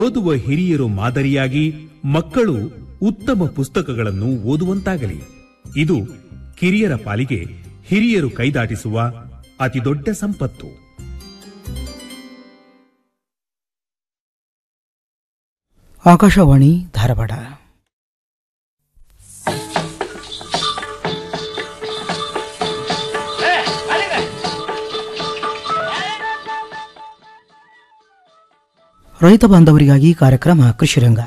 ಓದುವ ಹಿರಿಯರು ಮಾದರಿಯಾಗಿ ಮಕ್ಕಳು ಉತ್ತಮ ಪುಸ್ತಕಗಳನ್ನು ಓದುವಂತಾಗಲಿ ಇದು ಕಿರಿಯರ ಪಾಲಿಗೆ ಹಿರಿಯರು ಕೈದಾಟಿಸುವ ಅತಿದೊಡ್ಡ ಸಂಪತ್ತು ಆಕಾಶವಾಣಿ ಧಾರವಾಡ ರೈತ ಬಾಂಧವರಿಗಾಗಿ ಕಾರ್ಯಕ್ರಮ ಕೃಷಿರಂಗ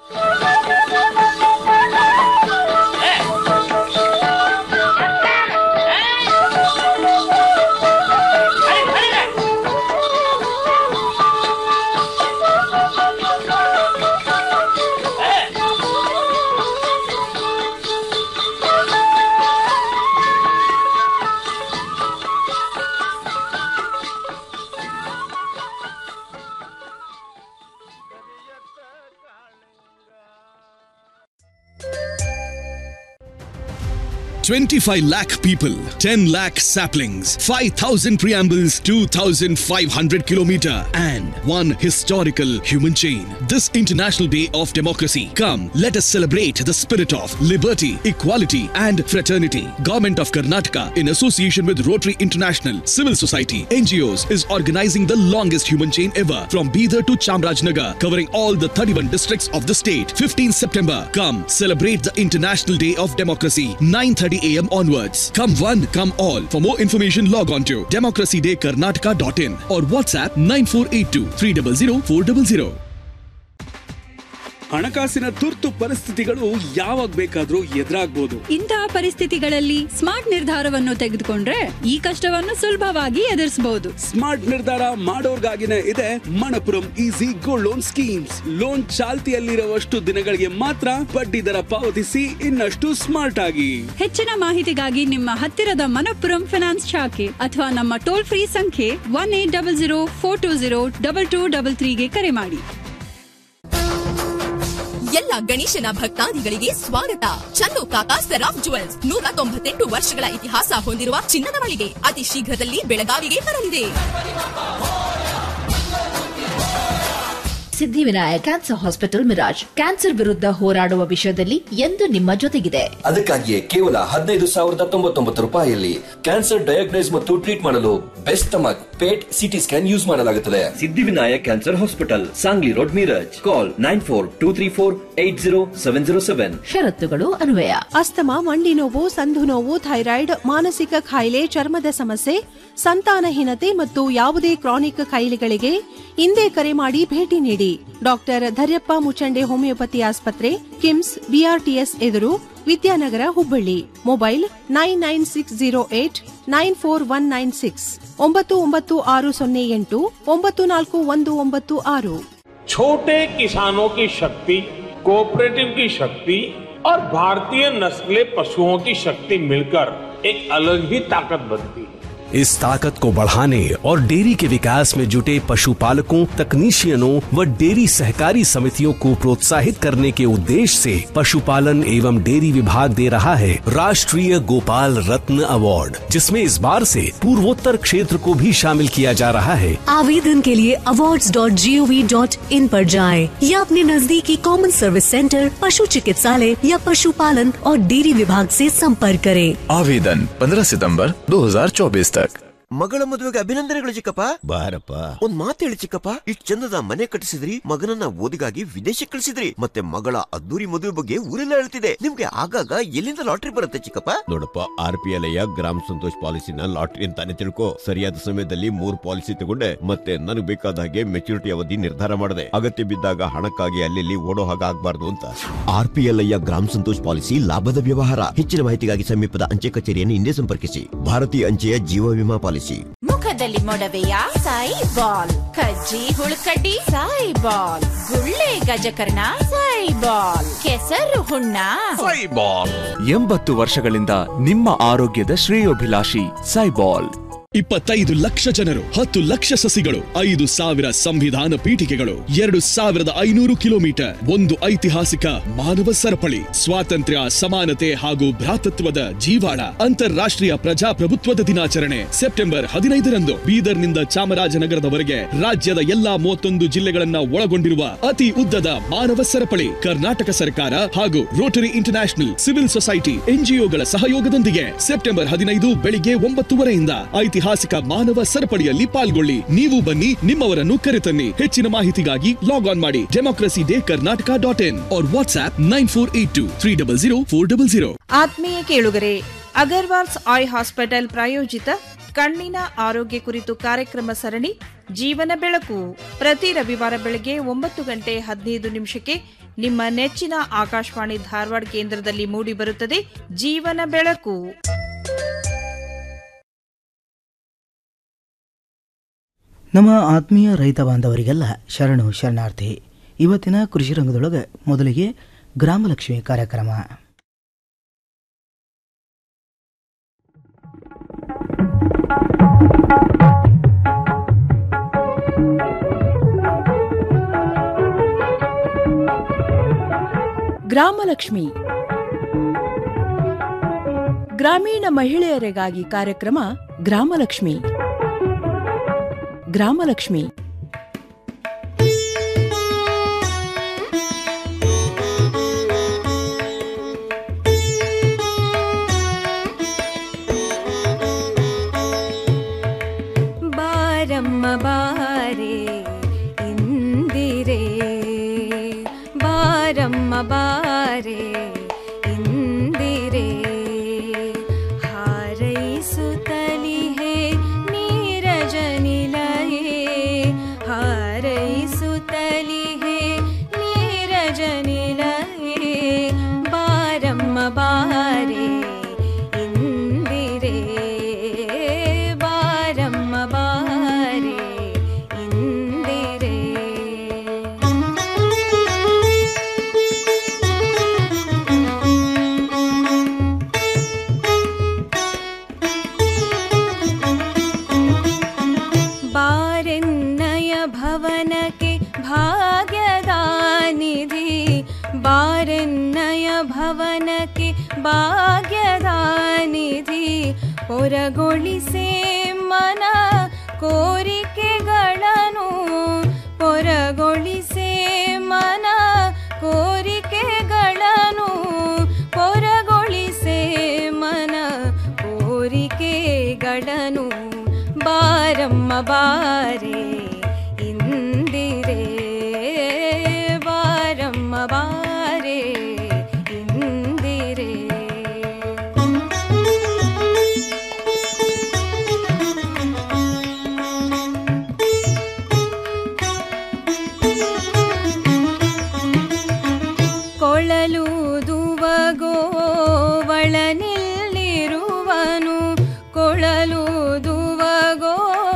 Twenty-five lakh people, ten lakh saplings, five thousand preambles, two thousand five hundred kilometer, and one historical human chain. This International Day of Democracy. Come, let us celebrate the spirit of liberty, equality, and fraternity. Government of Karnataka, in association with Rotary International, Civil Society, NGOs, is organizing the longest human chain ever from Bidar to Chamrajnagar, covering all the 31 districts of the state. 15 September. Come, celebrate the International Day of Democracy. 9:30 a.m. onwards. Come one, come all. For more information, log on to democracydaykarnataka.in or WhatsApp 9482 300 400. ಹಣಕಾಸಿನ ತುರ್ತು ಪರಿಸ್ಥಿತಿಗಳು ಯಾವಾಗ ಬೇಕಾದ್ರೂ ಎದುರಾಗ್ಬೋದು ಇಂತಹ ಪರಿಸ್ಥಿತಿಗಳಲ್ಲಿ smart ನಿರ್ಧಾರವನ್ನು ತೆಗೆದುಕೊಂಡ್ರೆ ಈ ಕಷ್ಟವನ್ನು ಸುಲಭವಾಗಿ ಎದುರಿಸಬಹುದು ಸ್ಮಾರ್ಟ್ ನಿರ್ಧಾರ ಮಾಡೋರ್ಗಾಗಿನೇ ಇದೆ Manappuram easy gold loan schemes loan ಚಾಲ್ತಿಯಲ್ಲಿರುವಷ್ಟು ದಿನಗಳಿಗೆ ಮಾತ್ರ ಬಡ್ಡಿ ದರ ಪಾವತಿಸಿ ಇನ್ನಷ್ಟು ಸ್ಮಾರ್ಟ್ ಆಗಿ ಹೆಚ್ಚಿನ ಮಾಹಿತಿಗಾಗಿ ನಿಮ್ಮ ಹತ್ತಿರದ ಮನಪ್ಪುರಂ ಫಿನಾನ್ಸ್ ಶಾಖೆ ಅಥವಾ ನಮ್ಮ ಟೋಲ್ ಫ್ರೀ ಸಂಖ್ಯೆ one eight double zero four two zero double two double ತ್ರೀಗೆ ಕರೆ ಮಾಡಿ ಎಲ್ಲ ಗಣೇಶನ ಭಕ್ತಾದಿಗಳಿಗೆ ಸ್ವಾಗತ ಚಂದು ಕಾಕಾ ಸೆರಾಫ್ ಜುವೆಲ್ಸ್ ನೂರ ತೊಂಬತ್ತೆಂಟು ವರ್ಷಗಳ ಇತಿಹಾಸ ಹೊಂದಿರುವ ಚಿನ್ನದ ಮಳಿಗೆ ಅತಿ ಶೀಘ್ರದಲ್ಲಿ ಬೆಳಗಾವಿಗೆ ಬರಲಿದೆ Siddhivinayak cancer hospital Miraj cancer ವಿರುದ್ಧ ಹೋರಾಡುವ ವಿಷಯದಲ್ಲಿ ಎಂದು ನಿಮ್ಮ ಜೊತೆಗಿದೆ ಅದಕ್ಕಾಗಿಯೇ ಕೇವಲ ಹದಿನೈದು ಸಾವಿರದ ತೊಂಬತ್ತೊಂಬತ್ತು ರೂಪಾಯಿಯಲ್ಲಿ ಕ್ಯಾನ್ಸರ್ ಡಯಾಗ್ನೈಸ್ ಮತ್ತು ಟ್ರೀಟ್ ಮಾಡಲು best stomach PET CT scan use ಮಾಡಲಾಗುತ್ತದೆ Siddhivinayak cancer hospital Sangli road Miraj call nine four two three four eight zero seven zero seven ಷರತ್ತುಗಳು ಅನ್ವಯ ಅಸ್ತಮ ಮಂಡಿ ನೋವು ಸಂಧು ನೋವು ಥೈರಾಯ್ಡ್ ಮಾನಸಿಕ ಕಾಯಿಲೆ ಚರ್ಮದ ಸಮಸ್ಯೆ ಸಂತಾನಹೀನತೆ ಮತ್ತು ಯಾವುದೇ ಕ್ರಾನಿಕ್ ಕಾಯಿಲೆಗಳಿಗೆ ಇಂದೇ ಕರೆ ಮಾಡಿ ಭೇಟಿ ನೀಡಿ ಡಾಕ್ಟರ್ ಧರ್ಯಪ್ಪ ಮುಚಂಡೆ ಹೋಮಿಯೋಪತಿ ಆಸ್ಪತ್ರೆ ಕಿಮ್ಸ್ ಬಿಆರ್ಟಿಎಸ್ ಎದುರು Vidyanagar Hubballi mobile nine nine six zero eight nine four one nine six ಒಂಬತ್ತು ಒಂಬತ್ತು ಆರು ಸೊನ್ನೆ ಎಂಟು ಒಂಬತ್ತು ನಾಲ್ಕು ಒಂದು ಒಂಬತ್ತು ಆರು छोटे किसानों की शक्ति कोऑपरेटिव की शक्ति और भारतीय नस्ले पशुओं की शक्ति मिलकर एक अलग ही ताकत बनती है इस ताकत को बढ़ाने और डेयरी के विकास में जुटे पशुपालकों तकनीशियनों व डेयरी सहकारी समितियों को प्रोत्साहित करने के उद्देश्य से पशुपालन एवं डेयरी विभाग दे रहा है राष्ट्रीय गोपाल रत्न अवार्ड जिसमें इस बार से पूर्वोत्तर क्षेत्र को भी शामिल किया जा रहा है आवेदन के लिए awards.gov.in पर जाएं या अपने नजदीकी कॉमन सर्विस सेंटर पशु चिकित्सालय या पशुपालन और डेयरी विभाग से संपर्क करें आवेदन 15 सितंबर 2024 तक ಮಗಳ ಮದುವೆಗೆ ಅಭಿನಂದನೆಗಳು ಚಿಕ್ಕಪ್ಪ ಬಾರಪ್ಪ ಒಂದ್ ಮಾತು ಹೇಳಿ ಚಿಕ್ಕಪ್ಪ ಇಷ್ಟ್ ಚಂದದ ಮನೆ ಕಟ್ಟಿಸಿದ್ರಿ ಮಗನನ್ನ ಓದಿಗಾಗಿ ವಿದೇಶಕ್ಕೆ ಕಳಿಸಿದ್ರಿ ಮತ್ತೆ ಮಗಳ ಅದ್ದೂರಿ ಮದುವೆ ಬಗ್ಗೆ ಊರೆಲ್ಲ ಹೇಳ್ತಿದೆ ನಿಮ್ಗೆ ಆಗಾಗ ಎಲ್ಲಿಂದ ಲಾಟ್ರಿ ಬರುತ್ತೆ ಚಿಕ್ಕಪ್ಪ ನೋಡಪ್ಪ ಆರ್ ಪಿ ಎಲ್ ಗ್ರಾಮ ಸಂತೋಷ್ ಪಾಲಿಸಿನ ಲಾಟ್ರಿ ಅಂತಾನೆ ತಿಳ್ಕೊ ಸರಿಯಾದ ಸಮಯದಲ್ಲಿ ಮೂರ್ ಪಾಲಿಸಿ ತಗೊಂಡೆ ಮತ್ತೆ ನನಗೆ ಬೇಕಾದ ಹಾಗೆ ಮೆಚುರಿಟಿ ಅವಧಿ ನಿರ್ಧಾರ ಮಾಡಿದೆ ಅಗತ್ಯ ಬಿದ್ದಾಗ ಹಣಕ್ಕಾಗಿ ಅಲ್ಲಿ ಓಡೋ ಹಾಗೆ ಆಗ್ಬಾರ್ದು ಅಂತ ಆರ್ ಪಿ ಎಲ್ ಗ್ರಾಮ ಸಂತೋಷ್ ಪಾಲಿಸಿ ಲಾಭದ ವ್ಯವಹಾರ ಹೆಚ್ಚಿನ ಮಾಹಿತಿಗಾಗಿ ಸಮೀಪದ ಅಂಚೆ ಕಚೇರಿಯನ್ನು ಹಿಂದೆ ಸಂಪರ್ಕಿಸಿ ಭಾರತೀಯ ಅಂಚೆಯ ಜೀವ ವಿಮಾ ಪಾಲಿಸಿ ಮುಖದಲ್ಲಿ ಮೊಡವೆಯ ಸಾಯಿ ಬಾಲ್ ಕಜ್ಜಿ ಹುಳುಕಡ್ಡಿ ಸಾಯಿ ಬಾಲ್ ಗುಳ್ಳೆ ಗಜಕರ್ಣ ಸಾಯಿ ಬಾಲ್ ಕೆಸರು ಹುಣ್ಣ ಎಂಬತ್ತು ವರ್ಷಗಳಿಂದ ನಿಮ್ಮ ಆರೋಗ್ಯದ ಶ್ರೇಯೋಭಿಲಾಷಿ ಸೈಬಾಲ್ ಇಪ್ಪತ್ತೈದು ಲಕ್ಷ ಜನರು ಹತ್ತು ಲಕ್ಷ ಸಸಿಗಳು ಐದು ಸಾವಿರ ಸಂವಿಧಾನ ಪೀಠಿಕೆಗಳು ಎರಡು ಸಾವಿರದ ಐನೂರು ಕಿಲೋಮೀಟರ್ ಒಂದು ಐತಿಹಾಸಿಕ ಮಾನವ ಸರಪಳಿ ಸ್ವಾತಂತ್ರ್ಯ ಸಮಾನತೆ ಹಾಗೂ ಭ್ರಾತೃತ್ವದ ಜೀವಾಳ ಅಂತಾರಾಷ್ಟ್ರೀಯ ಪ್ರಜಾಪ್ರಭುತ್ವದ ದಿನಾಚರಣೆ ಸೆಪ್ಟೆಂಬರ್ ಹದಿನೈದರಂದು ಬೀದರ್ನಿಂದ ಚಾಮರಾಜನಗರದವರೆಗೆ ರಾಜ್ಯದ ಎಲ್ಲಾ ಮೂವತ್ತೊಂದು ಜಿಲ್ಲೆಗಳನ್ನ ಒಳಗೊಂಡಿರುವ ಅತಿ ಉದ್ದದ ಮಾನವ ಸರಪಳಿ ಕರ್ನಾಟಕ ಸರ್ಕಾರ ಹಾಗೂ ರೋಟರಿ ಇಂಟರ್ನ್ಯಾಷನಲ್ ಸಿವಿಲ್ ಸೊಸೈಟಿ ಎನ್ಜಿಒಗಳ ಸಹಯೋಗದೊಂದಿಗೆ ಸೆಪ್ಟೆಂಬರ್ ಹದಿನೈದು ಬೆಳಿಗ್ಗೆ ಒಂಬತ್ತುವರೆಯಿಂದ ಐತಿಹಾಸಿಕ ಮಾನವ ಸರಪಳಿಯಲ್ಲಿ ಪಾಲ್ಗೊಳ್ಳಿ ನೀವು ಬನ್ನಿ ನಿಮ್ಮವರನ್ನು ಕರೆತನ್ನಿ ಹೆಚ್ಚಿನ ಮಾಹಿತಿಗಾಗಿ ಲಾಗ್ ಆನ್ ಮಾಡಿ democracy day Karnataka dot in और WhatsApp nine four eight two three double zero four double zero ಆತ್ಮೀಯ ಕೇಳುಗರೆ ಅಗರ್ವಾಲ್ಸ್ ಐ ಹಾಸ್ಪಿಟಲ್ ಪ್ರಾಯೋಜಿತ ಕಣ್ಣಿನ ಆರೋಗ್ಯ ಕುರಿತು ಕಾರ್ಯಕ್ರಮ ಸರಣಿ ಜೀವನ ಬೆಳಕು ಪ್ರತಿ ರವಿವಾರ ಬೆಳಗ್ಗೆ ಒಂಬತ್ತು ಗಂಟೆ ಹದಿನೈದು ನಿಮಿಷಕ್ಕೆ ನಿಮ್ಮ ನೆಚ್ಚಿನ ಆಕಾಶವಾಣಿ ಧಾರವಾಡ ಕೇಂದ್ರದಲ್ಲಿ ಮೂಡಿಬರುತ್ತದೆ ಜೀವನ ಬೆಳಕು ನಮ್ಮ ಆತ್ಮೀಯ ರೈತ ಬಾಂಧವರಿಗೆಲ್ಲ ಶರಣು ಶರಣಾರ್ಥಿ ಇವತ್ತಿನ ಕೃಷಿ ರಂಗದೊಳಗೆ ಮೊದಲಿಗೆ ಗ್ರಾಮಲಕ್ಷ್ಮಿ ಕಾರ್ಯಕ್ರಮ ಗ್ರಾಮಲಕ್ಷ್ಮಿ ಗ್ರಾಮೀಣ ಮಹಿಳೆಯರಿಗಾಗಿ ಕಾರ್ಯಕ್ರಮ ಗ್ರಾಮಲಕ್ಷ್ಮಿ ಗ್ರಾಮಲಕ್ಷ್ಮಿ ಬಾರಮ್ಮ ಬಾರೆ ಇಂದಿರೆ ಬಾರಮ್ಮ ಬಾರೆ ಇಂದಿರೆ ಹಾರೈಸುತ್ತಲಿಹೆ ನೀರಜನಿಲಯೇ ಹಾರೈಸುತ್ತಲಿಹೆ ನೀರಜನಿಲಯೇ ಬಾರಮ್ಮ ಬಾರೆ ಇಂದಿರೆ ಬಾರಮ್ಮ ಬಾರೆ ಇಂದಿರೆ ಬಾರೆನ್ನಯ ಭವನಕ್ಕೆ ಭಾಗ್ಯದ ನಿಧಿ ಬಾರೆನ್ನಯ ಭವನಕ್ಕೆ ಭಾಗ್ಯದ ನಿಧಿ ಹೊರಗೊಳಿಸೆ ಮನ ಕೋರಿಕೆಗಳನ್ನು ಹೊರಗೊಳಿಸೆ ಮನ ಕೋರಿಕೆಗಳನ್ನು ಹೊರಗೊಳಿಸೆ ಮನ ಕೋರಿಕೆಗಳನ್ನು ಬಾರಮ್ಮ ಬಾರೆ ಇಂದಿರೆ ಬಾರಮ್ಮ ಬಾರೆ ಇಂದಿರೆ ಕೊಳಲೂದುವಗೋ ಒಳನಿಲ್ಲಿರುವನು ಕೊಳಲೂದುವಗೋ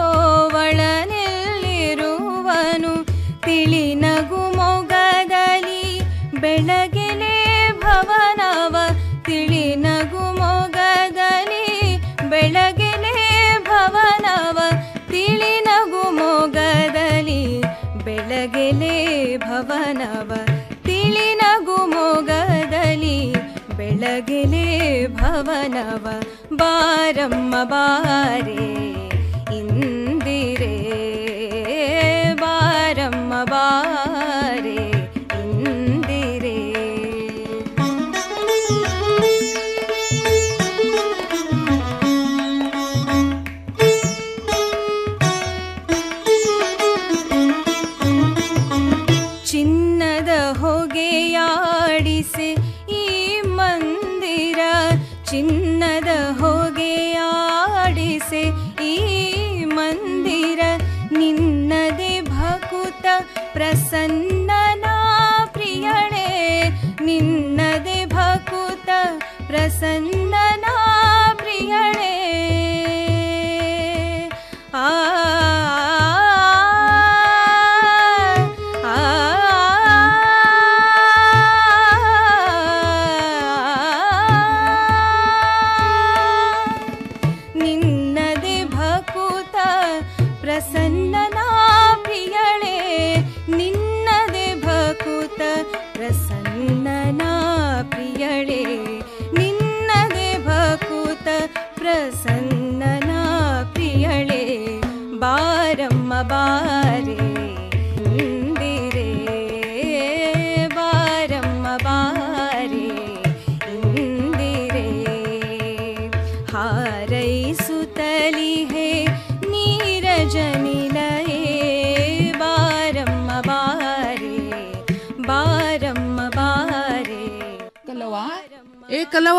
ಒಳನಿಲ್ಲಿರುವನು ತಿಳಿನಗು ಮೊಗದಲ್ಲಿ ಬೆಳಗೆಲೆ ಭವನವ ತಿಳಿನಗು ಮೊಗದಲ್ಲಿ ಬೆಳಗೆಲೆ ಭವನವ ತಿಳಿನಗು ಮೊಗದಲ್ಲಿ ಬೆಳಗೆಲೆ ಭವನವ ತಿಳಿನಗು ಮೊಗದಲ್ಲಿ ಬೆಳಗೆಲೆ ಭವನವ ಬಾರಮ್ಮ ಬಾರೆ ಇಂದಿರೆ ಬಾರಮ್ಮ ಬಾರೆ ಇಂದಿರೆ ಚಿನ್ನದ ಹೊಗೆಯಾಡಿಸೆ ಈ ಮಂದಿರ ಚಿನ್ನದ ಹೊಗೆಯಾಡಿಸೆ ಈ ಮಂದಿರ ನಿನ್ನದೆ ಭಕುತ ಪ್ರಸನ್ನನ ಪ್ರಿಯಳೆ ನಿನ್ನದೆ ಭಕುತ ಪ್ರಸನ್ನನ ಪ್ರಿಯಳೆ ಆ ಆ ನಿನ್ನದೆ ಭಕ್ತ ಏ ಕಲವ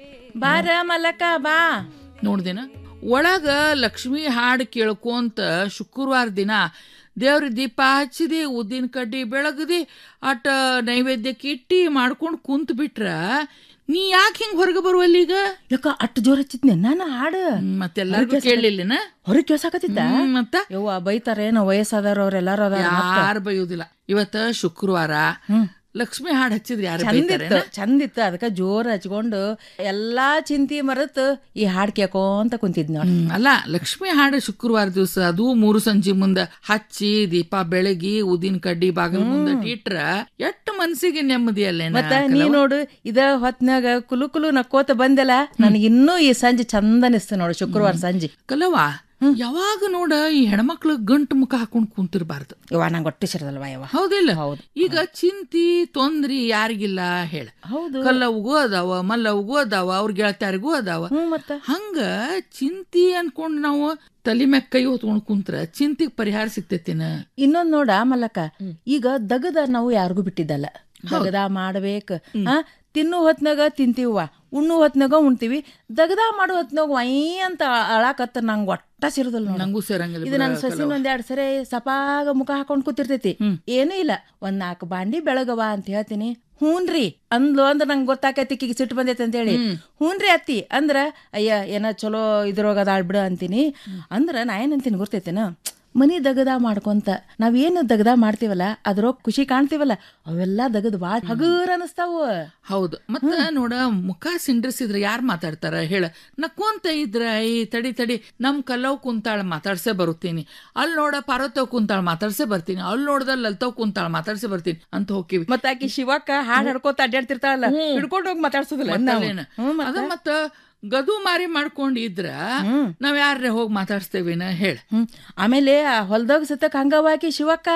ಬಾರ ಮಲಕ ಬಾ ನೋಡ್ದೇನ ಒಳಗ ಲಕ್ಷ್ಮಿ ಹಾಡು ಕೇಳ್ಕೊಂತ ಶುಕ್ರವಾರ ದಿನ ದೇವ್ರ ದೀಪ ಹಚ್ಚಿದಿ ಉದ್ದಿನ ಕಡ್ಡಿ ಬೆಳಗದಿ ಅಟ ನೈವೇದ್ಯಕ್ಕೆ ಇಟ್ಟಿ ಮಾಡ್ಕೊಂಡು ಕುಂತ್ ಬಿಟ್ರ ನೀ ಯಾಕೆ ಹಿಂಗ್ ಹೊರಗೆ ಬರುವಲ್ಲಿ ಈಗ ಯಾಕ ಅಟ್ಟು ಜೋರ್ ಹಚ್ಚಿದ್ನೆ ನಾನು ಹಾಡು ಮತ್ತೆಲ್ಲಾರ್ಗು ಕೇಳಲಿಲ್ಲನ ಹೊರಗೆ ಕೇಳ್ಸಾಕತ್ತಿದ್ದ ಹ್ಮ್, ಮತ್ತ ಯವ್ವ ಬೈತಾರೇನ ವಯಸ್ಸಾದವ್ರ ಅವ್ರೆಲ್ಲಾರು ಅದಾರ ಮತ್ತ. ಯಾರು ಬೈಯೋದಿಲ್ಲ ಇವತ್ತ ಶುಕ್ರವಾರ ಲಕ್ಷ್ಮಿ ಹಾಡು ಹಚ್ಚಿದ್ರಿ ಯಾರು ಚಂದಿತ್ತು ಚಂದಿತ್ತು ಅದಕ್ಕ ಜೋರ್ ಹಚ್ಕೊಂಡು ಎಲ್ಲಾ ಚಿಂತಿ ಮರೆತು ಈ ಹಾಡ್ ಕೇಳ್ಕೊಂತ ಕುಂತಿದ್ ನೋಡಿ ಅಲ್ಲ ಲಕ್ಷ್ಮಿ ಹಾಡು ಶುಕ್ರವಾರ ದಿವಸ ಅದು ಮೂರು ಸಂಜೆ ಮುಂದ ಹಚ್ಚಿ ದೀಪ ಬೆಳಗಿ ಉದಿನ ಕಡ್ಡಿ ಬಾಗಿಲ ಮುಂದ ಇಟ್ರ ಎಷ್ಟ್ ಮನ್ಸಿಗೆ ನೆಮ್ಮದಿ ಅಲ್ಲೇನ ಮತ್ತ ನೀ ನೋಡು ಇದ ಹೊತ್ನಾಗ ಕುಲು ಕುಲು ನಕ್ಕೋತ ಬಂದೆಲ್ಲ ನನಗೆ ಇನ್ನೂ ಈ ಸಂಜೆ ಚಂದ ಅನಿಸ್ತು ನೋಡು ಶುಕ್ರವಾರ ಸಂಜೆ ಕಲವಾ ಯಾವಾಗ ನೋಡ ಈ ಹೆಣ್ಮಕ್ಳು ಗಂಟು ಮುಖ ಹಾಕೊಂಡ್ ಕುಂತಿರ್ಬಾರ್ದು ಯವ್ವ ನಂಗೆ ಒಟ್ಟು ಸೇರದಲ್ವಾ ಯವ್ವ ಹೌದಿಲ್ಲ ಹೌದು ಈಗ ಚಿಂತಿ ತೊಂದ್ರಿ ಯಾರಿಗಿಲ್ಲ ಹೇಳ ಹೌದು ಕಲ್ಲವ್ಗೂ ಅದಾವ ಮಲ್ಲವ್ಗೂ ಅದಾವ ಅವ್ರ ಗೆಳತ್ಯಾರಿಗೂ ಅದಾವ ಹಂಗ ಚಿಂತಿ ಅನ್ಕೊಂಡ್ ನಾವು ತಲೆ ಮ್ಯಾಗ ಕೈ ಹೊತ್ಕೊಂಡ್ ಕುಂತ್ರ ಚಿಂತಿಗ್ ಪರಿಹಾರ ಸಿಗ್ತೈತಿನ ಇನ್ನೊಂದ್ ನೋಡ ಮಲ್ಲಕ್ಕ ಈಗ ದಗದ ನಾವು ಯಾರಿಗೂ ಬಿಟ್ಟಿದ್ದಲ್ಲ ದಗದ ಮಾಡ್ಬೇಕ ಆ ತಿನ್ನು ಹೊತ್ನಾಗ ತಿಂತೀವ ಉಣ್ಣು ಹೊತ್ನಾಗ ಉಣ್ತೀವಿ ದಗದ ಮಾಡೋ ಹೊತ್ನಾಗ ವೈ ಅಂತ ಅಳಾಕತ್ತ ನಂಗೆ ಒಟ್ಟ ಸೇರುದಲ್ಲ ನೋಡು. ನಂಗೂ ಸೇರಂಗಿಲ್ಲ ಇದು ನನ್ನ ಸೊಸಿನ ಒಂದೆರಡು ಸರಿ ಸಪಾಗ ಮುಖ ಹಾಕೊಂಡ್ ಕೂತಿರ್ತೈತಿ ಏನೂ ಇಲ್ಲ ಒಂದ್ ನಾಲ್ಕು ಬಾಂಡಿ ಬೆಳಗವ ಅಂತ ಹೇಳ್ತೀನಿ ಹೂನ್ರಿ ಅಂದ್ಲು ಅಂದ್ರ ನಂಗೆ ಗೊತ್ತಾಕೈತಿ ಈಗ ಸಿಟ್ಟು ಬಂದೈತೆ ಅಂತ ಹೇಳಿ ಹೂನ್ರಿ ಅತ್ತಿ ಅಂದ್ರ ಅಯ್ಯ ಏನ ಚಲೋ ಇದ್ರೊಳಗ ಅದಾಳ್ಬಿಡ ಅಂತೀನಿ ಅಂದ್ರ ನಾ ಏನಂತೀನಿ ಗೊತ್ತೈತೇನ ಮನಿ ದಗದ ಮಾಡ್ಕೊಂತ ನಾವೇನು ದಗದ ಮಾಡ್ತೀವಲ್ಲ ಅದ್ರೊಳಗ್ ಖುಷಿ ಕಾಣ್ತೀವಲ್ಲ ಅವೆಲ್ಲ ದಗದ್ ಬಾಳ್ ಹಗೂರ್ ಅನಸ್ತಾವ ಹೌದು ಮತ್ತ ನೋಡ ಮುಖ ಸಿಂಡ್ರಿಸಿದ್ರ ಯಾರ್ ಮಾತಾಡ್ತಾರ ಹೇಳ ನಕ್ಕೊಂತ ಇದ್ರ ಈ ತಡಿ ತಡಿ ನಮ್ ಕಲ್ಲವ್ ಕುಂತಾಳ ಮಾತಾಡ್ಸೇ ಬರುತ್ತೀನಿ ಅಲ್ಲಿ ನೋಡ ಪಾರ್ವತವ್ ಕುಂತಾಳ ಮಾತಾಡ್ಸೇ ಬರ್ತೀನಿ ಅಲ್ಲಿ ನೋಡ್ದ ಲಲ್ತವ್ ಕುಂತಾಳ ಮಾತಾಡ್ಸೇ ಬರ್ತೀನಿ ಅಂತ ಹೋಗಿವಿ ಮತ್ತ ಆಕಿ ಶಿವಕ್ಕ ಹಾಡ್ ಹಡ್ಕೋತ ಅಡ್ಡಾಡ್ತಿರ್ತಾಳಲ್ಲ ಹಿಡ್ಕೊಂಡು ಹೋಗಿ ಮಾತಾಡ್ಸೋದಿಲ್ಲ ನಾವು. ಮತ್ತಲ್ಲೇನ? ಹ್ಮ್, ಮತ್ತ? ಅದ ಮತ್ತ ಗದು ಮಾರಿ ಮಾಡ್ಕೊಂಡ್ ಇದ್ರ ನಾವ್ ಯಾರೇ ಹೋಗಿ ಮಾತಾಡ್ಸ್ತೇವಿನ ಹೇಳ ಹ್ಮ್ ಆಮೇಲೆ ಹೊಲ್ದಾಗ ಸತಕ್ ಹಂಗವಾಕಿ ಶಿವಕ್ಕ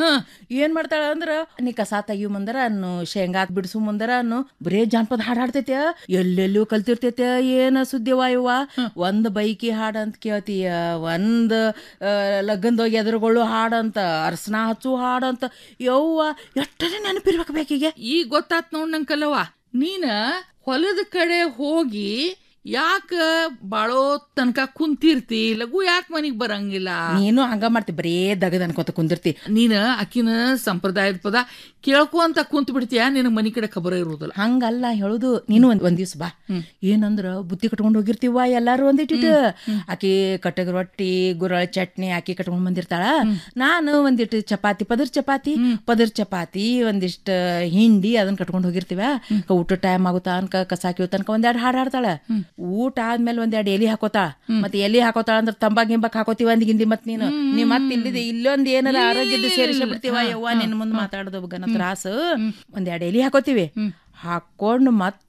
ಏನ್ ಮಾಡ್ತಾಳ ಅಂದ್ರ ನೀ ಕಸ ತೆಗಿಯು ಮುಂದರ ಅನ್ನು ಶೇಂಗಾ ಬಿಡಿಸು ಮುಂದರ ಅನ್ನು ಬರೇ ಜಾನಪದ ಹಾಡ್ ಹಾಡ್ತೈತೆ ಎಲ್ಲೆಲ್ಲೂ ಕಲ್ತಿರ್ತೈತೆ ಏನ ಸುದ್ದಿವ ಇವ ಒಂದ್ ಬೈಕಿ ಹಾಡ್ ಅಂತ ಕೇಳ್ತೀಯ ಒಂದ್ ಆ, ಲಗ್ನದಾಗ ಎದುರುಗಳು ಹಾಡಂತ ಅರ್ಸನ ಹಚ್ಚು ಹಾಡಂತ ಯವ್ವ ಎಷ್ಟನೇ ನೆನಪಿರ್ಬೇಕು ಬೇಕಿಗೆ ಈಗ ಗೊತ್ತಾತ್ ನೋಡ್ ನಂಕಲ್ಲವ ನೀನ ಹೊಲದ ಕಡೆ ಹೋಗಿ ಯಾಕ ಬಾಳೋ ತನಕ ಕುಂತಿರ್ತಿ ಲಘು ಯಾಕೆ ಮನಿಗ್ ಬರಂಗಿಲ್ಲ ನೀನು ಹಂಗ ಮಾಡ್ತಿ ಬರೇ ದಗದ ಅನ್ಕೋತ ಕುಂದಿರ್ತಿ ನೀನ ಅಕಿನ ಸಂಪ್ರದಾಯದ ಪದ ಕೇಳ್ಕೊಂತ ಕುಂತ್ ಬಿಡ್ತೀಯ ನಿನಗ್ ಮನಿ ಕಡೆ ಖಬರ ಇರುವುದಿಲ್ಲ ಹಂಗಲ್ಲ ಹೇಳುದು ನೀನು ಒಂದ್ ಒಂದ್ ದಿವ್ಸ ಬಾ ಏನಂದ್ರ ಬುತ್ತಿ ಕಟ್ಕೊಂಡ್ ಹೋಗಿರ್ತೀವ ಎಲ್ಲಾರು ಒಂದಿಟ್ಟಿಟ್ಟು ಆಕಿ ಕಟ್ಟಗ ರೊಟ್ಟಿ ಗುರಳ ಚಟ್ನಿ ಆಕಿ ಕಟ್ಕೊಂಡ್ ಬಂದಿರ್ತಾಳ ನಾನು ಒಂದಿಟ್ಟು ಚಪಾತಿ ಪದರ್ ಚಪಾತಿ ಪದರ್ ಚಪಾತಿ ಒಂದಿಷ್ಟ ಹಿಂಡಿ ಅದನ್ನ ಕಟ್ಕೊಂಡ್ ಹೋಗಿರ್ತೀವ ಊಟ ಟೈಮ್ ಆಗುತ್ತಾ ಅನ್ಕ ಕಸ ಹಾಕಿವ್ ತನಕ ಒಂದೆರಡು ಹಾಡ್ ಹಾಡ್ತಾಳ ಊಟ ಆದ್ಮೇಲೆ ಒಂದೆರಡು ಎಲಿ ಹಾಕೋತಾಳ ಮತ್ತೆ ಎಲಿ ಹಾಕೋತಾಳ ಅಂದ್ರ ತಂಬಾಕ್ ಗಿಂಬಾಕ್ ಹಾಕೋತೀವ ಅಂದ್ ಗಿಂದಿ ಮತ್ ನೀನು ನೀ ಮತ್ ಇಲ್ಲಿದೆ ಇಲ್ಲೊಂದ್ ಏನಾರ ಆರೋಗ್ಯದ ಸೇರಿಸ ಬಿಡ್ತೀವ ಯವ್ವ ನಿನ್ ಮುಂದ್ ಮಾತಾಡೋದು ಗನ ತ್ರಾಸ ಒಂದೆರಡು ಎಲಿ ಹಾಕೋತೀವಿ ಹಾಕೊಂಡು ಮತ್ತ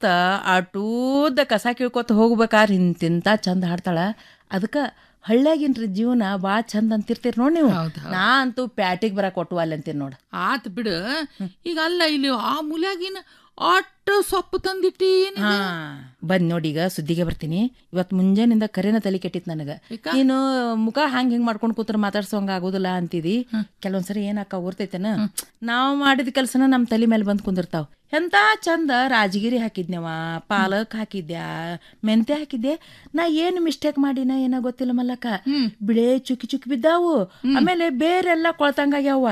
ಅಟೂದ ಕಸ ಕೀಳ್ಕೊತ ಹೋಗ್ಬೇಕಾದ್ರೆ ಇಂತಿಂತ ಚಂದ ಹಾಡ್ತಾಳ ಅದಕ್ಕ ಹಳ್ಳ್ಯಾಗಿನ್ರಿ ಜೀವನ ಭಾಳ ಚಂದ ಅಂತಿರ್ತೀರಿ ನೋಡಿ ನೀವು ನಾ ಅಂತೂ ಪ್ಯಾಟಿಗೆ ಬರಕ್ ಕೊಟ್ಟು ಅಲ್ಲಿ ಅಂತೀರಿ ನೋಡು ಆತ್ ಬಿಡು ಈಗ ಅಲ್ಲ ಇಲ್ಲಿ ಆ ಮೂಲ್ಯಾಗಿನ ಅಟ್ಟ ಸೊಪ್ಪು ತಂದಿಟ್ಟಿ ಹಾ ಬಂದ್ ನೋಡಿ ಈಗ ಸುದ್ದಿಗೆ ಬರ್ತೀನಿ ಇವತ್ ಮುಂಜಾನಿಂದ ಕರೆನ ತಲೆ ಕೆಟ್ಟಿತ್ ನನಗ ನೀನು ಮುಖ ಹಂಗ್ ಹಿಂಗ್ ಮಾಡ್ಕೊಂಡ್ ಕೂತ್ರ ಮಾತಾಡ್ಸೋಂಗ ಆಗೋದಿಲ್ಲ ಅಂತಿದಿ ಕೆಲವೊಂದ್ಸರಿ ಏನಾಕ ಊರ್ತೈತೇನ ನಾವ್ ಮಾಡಿದ ಕೆಲ್ಸನ ನಮ್ ತಲೆ ಮೇಲೆ ಬಂದ್ ಕುಂದಿರ್ತಾವ್ ಎಂತ ಚಂದ ರಾಜಗಿರಿ ಹಾಕಿದ್ನವ ಪಾಲಕ್ ಹಾಕಿದ್ಯಾ ಮೆಂತೆ ಹಾಕಿದ್ದೆ ನಾ ಏನ್ ಮಿಸ್ಟೇಕ್ ಮಾಡಿನ ಏನೋ ಗೊತ್ತಿಲ್ಲ ಮಲ್ಲಕ್ಕ ಬಿಳೆ ಚುಕ್ಕಿ ಚುಕ್ಕಿ ಬಿದ್ದಾವು ಆಮೇಲೆ ಬೇರೆಲ್ಲ ಕೊಳ್ತಂಗಾಗ್ಯಾವ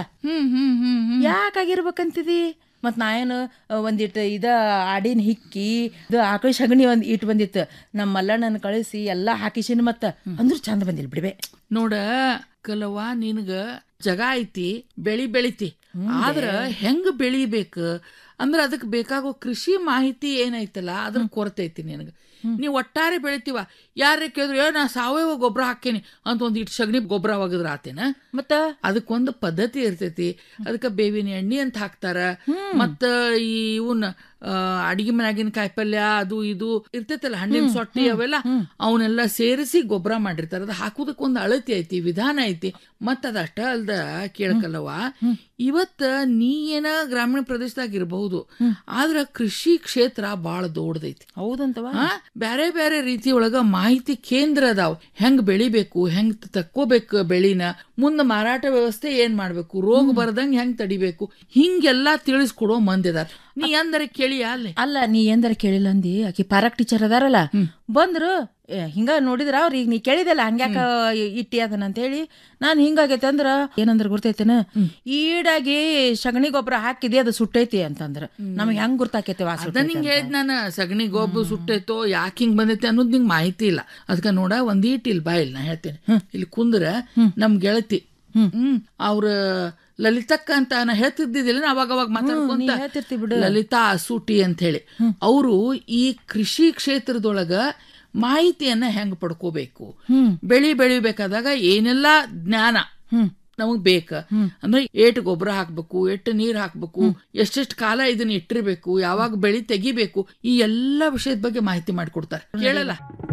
ಯಾಕಾಗಿರ್ಬೇಕಂತಿದಿ ಮತ್ ನಾ ಏನು ಒಂದಿಟ್ಟು ಇದ ಆಡಿನ ಹಿಕ್ಕಿ ಇದು ಆಕಳ ಸಗಣಿ ಒಂದ್ ಇಟ್ ಬಂದಿತ್ತು ನಮ್ಮ ಮಲ್ಲಣ್ಣನ ಕಳಿಸಿ ಎಲ್ಲಾ ಹಾಕಿಸಿನ ಮತ್ತ ಅಂದ್ರ ಚಂದ ಬಂದಿಲ್ಲ ಬಿಡ್ಬೆ ನೋಡ ಕಲವ ನಿನಗ ಜಗ ಐತಿ ಬೆಳಿ ಬೆಳಿತಿ ಆದ್ರ ಹೆಂಗ್ ಬೆಳಿಬೇಕು ಅಂದ್ರ ಅದಕ್ ಬೇಕಾಗೋ ಕೃಷಿ ಮಾಹಿತಿ ಏನೈತಲ್ಲ ಅದನ್ನ ಕೊರತೆ ಐತಿ ನಿನಗ ನೀವ್ ಒಟ್ಟಾರೆ ಬೆಳಿತೀವ ಯಾರೇ ಕೇಳಿದ್ರು ಏ ನಾ ಸಾವಯವ ಗೊಬ್ಬರ ಹಾಕೇನಿ ಅಂತ ಒಂದ್ ಇಟ್ಟು ಸಗಣಿ ಗೊಬ್ಬರ ಒಗದ್ರ ಆತೇನ ಮತ್ತ ಅದಕ್ಕೊಂದು ಪದ್ಧತಿ ಇರ್ತೈತಿ ಅದಕ್ಕ ಬೇವಿನ ಎಣ್ಣೆ ಅಂತ ಹಾಕ್ತಾರ ಮತ್ತ ಈ ಇವನ್ ಅಡಿಗೆ ಮನ್ಯಾಗಿನ ಕಾಯಿಪಲ್ಯ ಅದು ಇದು ಇರ್ತೈತಲ್ಲ ಹಣ್ಣಿನ ಸೊಟ್ಟಿ ಅವೆಲ್ಲ ಅವನ್ನೆಲ್ಲ ಸೇರಿಸಿ ಗೊಬ್ಬರ ಮಾಡಿರ್ತಾರ ಅದು ಹಾಕುದಕ್ಕೆ ಒಂದು ಅಳತಿ ಐತಿ ವಿಧಾನ ಐತಿ ಮತ್ತ ಅದಷ್ಟ ಅಲ್ದ ಕೇಳ್ಕಲ್ಲವ ಇವತ್ತ ನೀ ಏನ ಗ್ರಾಮೀಣ ಪ್ರದೇಶದಾಗ ಇರಬಹುದು ಆದ್ರ ಕೃಷಿ ಕ್ಷೇತ್ರ ಬಾಳ ದೊಡ್ಡದೈತಿ ಹೌದಂತವ ಬ್ಯಾರೆ ಬ್ಯಾರೆ ರೀತಿಯೊಳಗ ಮಾಹಿತಿ ಕೇಂದ್ರ ಅದಾವ ಹೆಂಗ್ ಬೆಳಿಬೇಕು ಹೆಂಗ್ ತಕ್ಕೋಬೇಕು ಬೆಳಿನ ಮುಂದ ಮಾರಾಟ ವ್ಯವಸ್ಥೆ ಏನ್ ಮಾಡ್ಬೇಕು ರೋಗ ಬರ್ದಂಗ್ ಹೆಂಗ್ ತಡಿಬೇಕು ಹಿಂಗೆಲ್ಲಾ ತಿಳಿಸ್ಕೊಡೋ ಮಂದಿ ಅದಾರ ನೀ ಅಂದರೆ ಕೇಳಿ ಅಲ್ಲೇ ಅಲ್ಲ ನೀ ಎಂದರ ಕೇಳಿಲ್ಲ ಅಂದಿ ಆಕಿ ಪಾರಕ್ ಟೀಚರ್ ಅದಾರಲ್ಲ ಬಂದ್ರು ಏ, ಹಿಂಗ ನೋಡಿದ್ರ ಅವ್ರ ಈಗ ನೀ ಕೇಳಿದಲ್ಲ ಹಂಗ್ಯಾಕ ಇಟ್ಟಿ ಅದನ್ನ ಅಂತ ಹೇಳಿ ನಾನ್ ಹಿಂಗಾಗೈತೆ ಅಂದ್ರ ಏನಂದ್ರ ಗೊತ್ತೈತೇನ ಈಡಾಗಿ ಸಗಣಿ ಗೊಬ್ಬರ ಹಾಕಿದೆ ಅದು ಸುಟ್ಟೈತಿ ಅಂತಂದ್ರ ನಮಗ್ ಹೆಂಗ್ ಗೊತ್ತಾಕೈತಿ ವಾಸ ಅದ ನಿಂಗೆ ಹೇಳಿದ್ ನಾನು ಸಗಣಿ ಗೊಬ್ಬ ಸುಟ್ಟೈತೋ ಯಾಕೆ ಹಿಂಗ್ ಬಂದೈತೆ ಅನ್ನೋದು ನಿಂಗೆ ಮಾಹಿತಿ ಇಲ್ಲ ಅದಕ್ಕ ನೋಡ ಒಂದೀಟ್ ಇಲ್ಲಿ ಬಾ ಇಲ್ಲಿ ನಾ ಹೇಳ್ತೇನೆ ಇಲ್ಲಿ ಕುಂದ್ರ ನಮ್ ಗೆಳತಿ ಹ್ಮ್ ಅವ್ರ ಲಲಿತಕ್ಕ ಅಂತ ನಾ ಹೇಳ್ತಿದ್ದಿದ್ದಿಲ್ಲ ನಾ ಅವಾಗ ಅವಾಗ ಮಾತಾಡ್ಕೊಂತ ಹೇಳ್ತಿರ್ತಿ ಬಿಡು. ಲಲಿತಾ ಅಸೂಟಿ ಅಂತ ಹೇಳಿ ಅವರು ಈ ಕೃಷಿ ಕ್ಷೇತ್ರದೊಳಗ ಮಾಹಿತಿಯನ್ನ ಹೆಂಗ್ ಪಡ್ಕೋಬೇಕು ಬೆಳಿ ಬೆಳಿಬೇಕಾದಾಗ ಏನೆಲ್ಲಾ ಜ್ಞಾನ ನಮಗ್ ಬೇಕ ಅಂದ್ರೆ ಏಟ್ ಗೊಬ್ಬರ ಹಾಕ್ಬೇಕು ಎಷ್ಟ್ ನೀರ್ ಹಾಕ್ಬೇಕು ಎಷ್ಟೆಷ್ಟ್ ಕಾಲ ಇದನ್ನ ಇಟ್ಟಿರ್ಬೇಕು ಯಾವಾಗ ಬೆಳಿ ತೆಗಿಬೇಕು ಈ ಎಲ್ಲಾ ವಿಷಯದ ಬಗ್ಗೆ ಮಾಹಿತಿ ಮಾಡಿಕೊಡ್ತಾರೆ ಕೇಳಲ್ಲ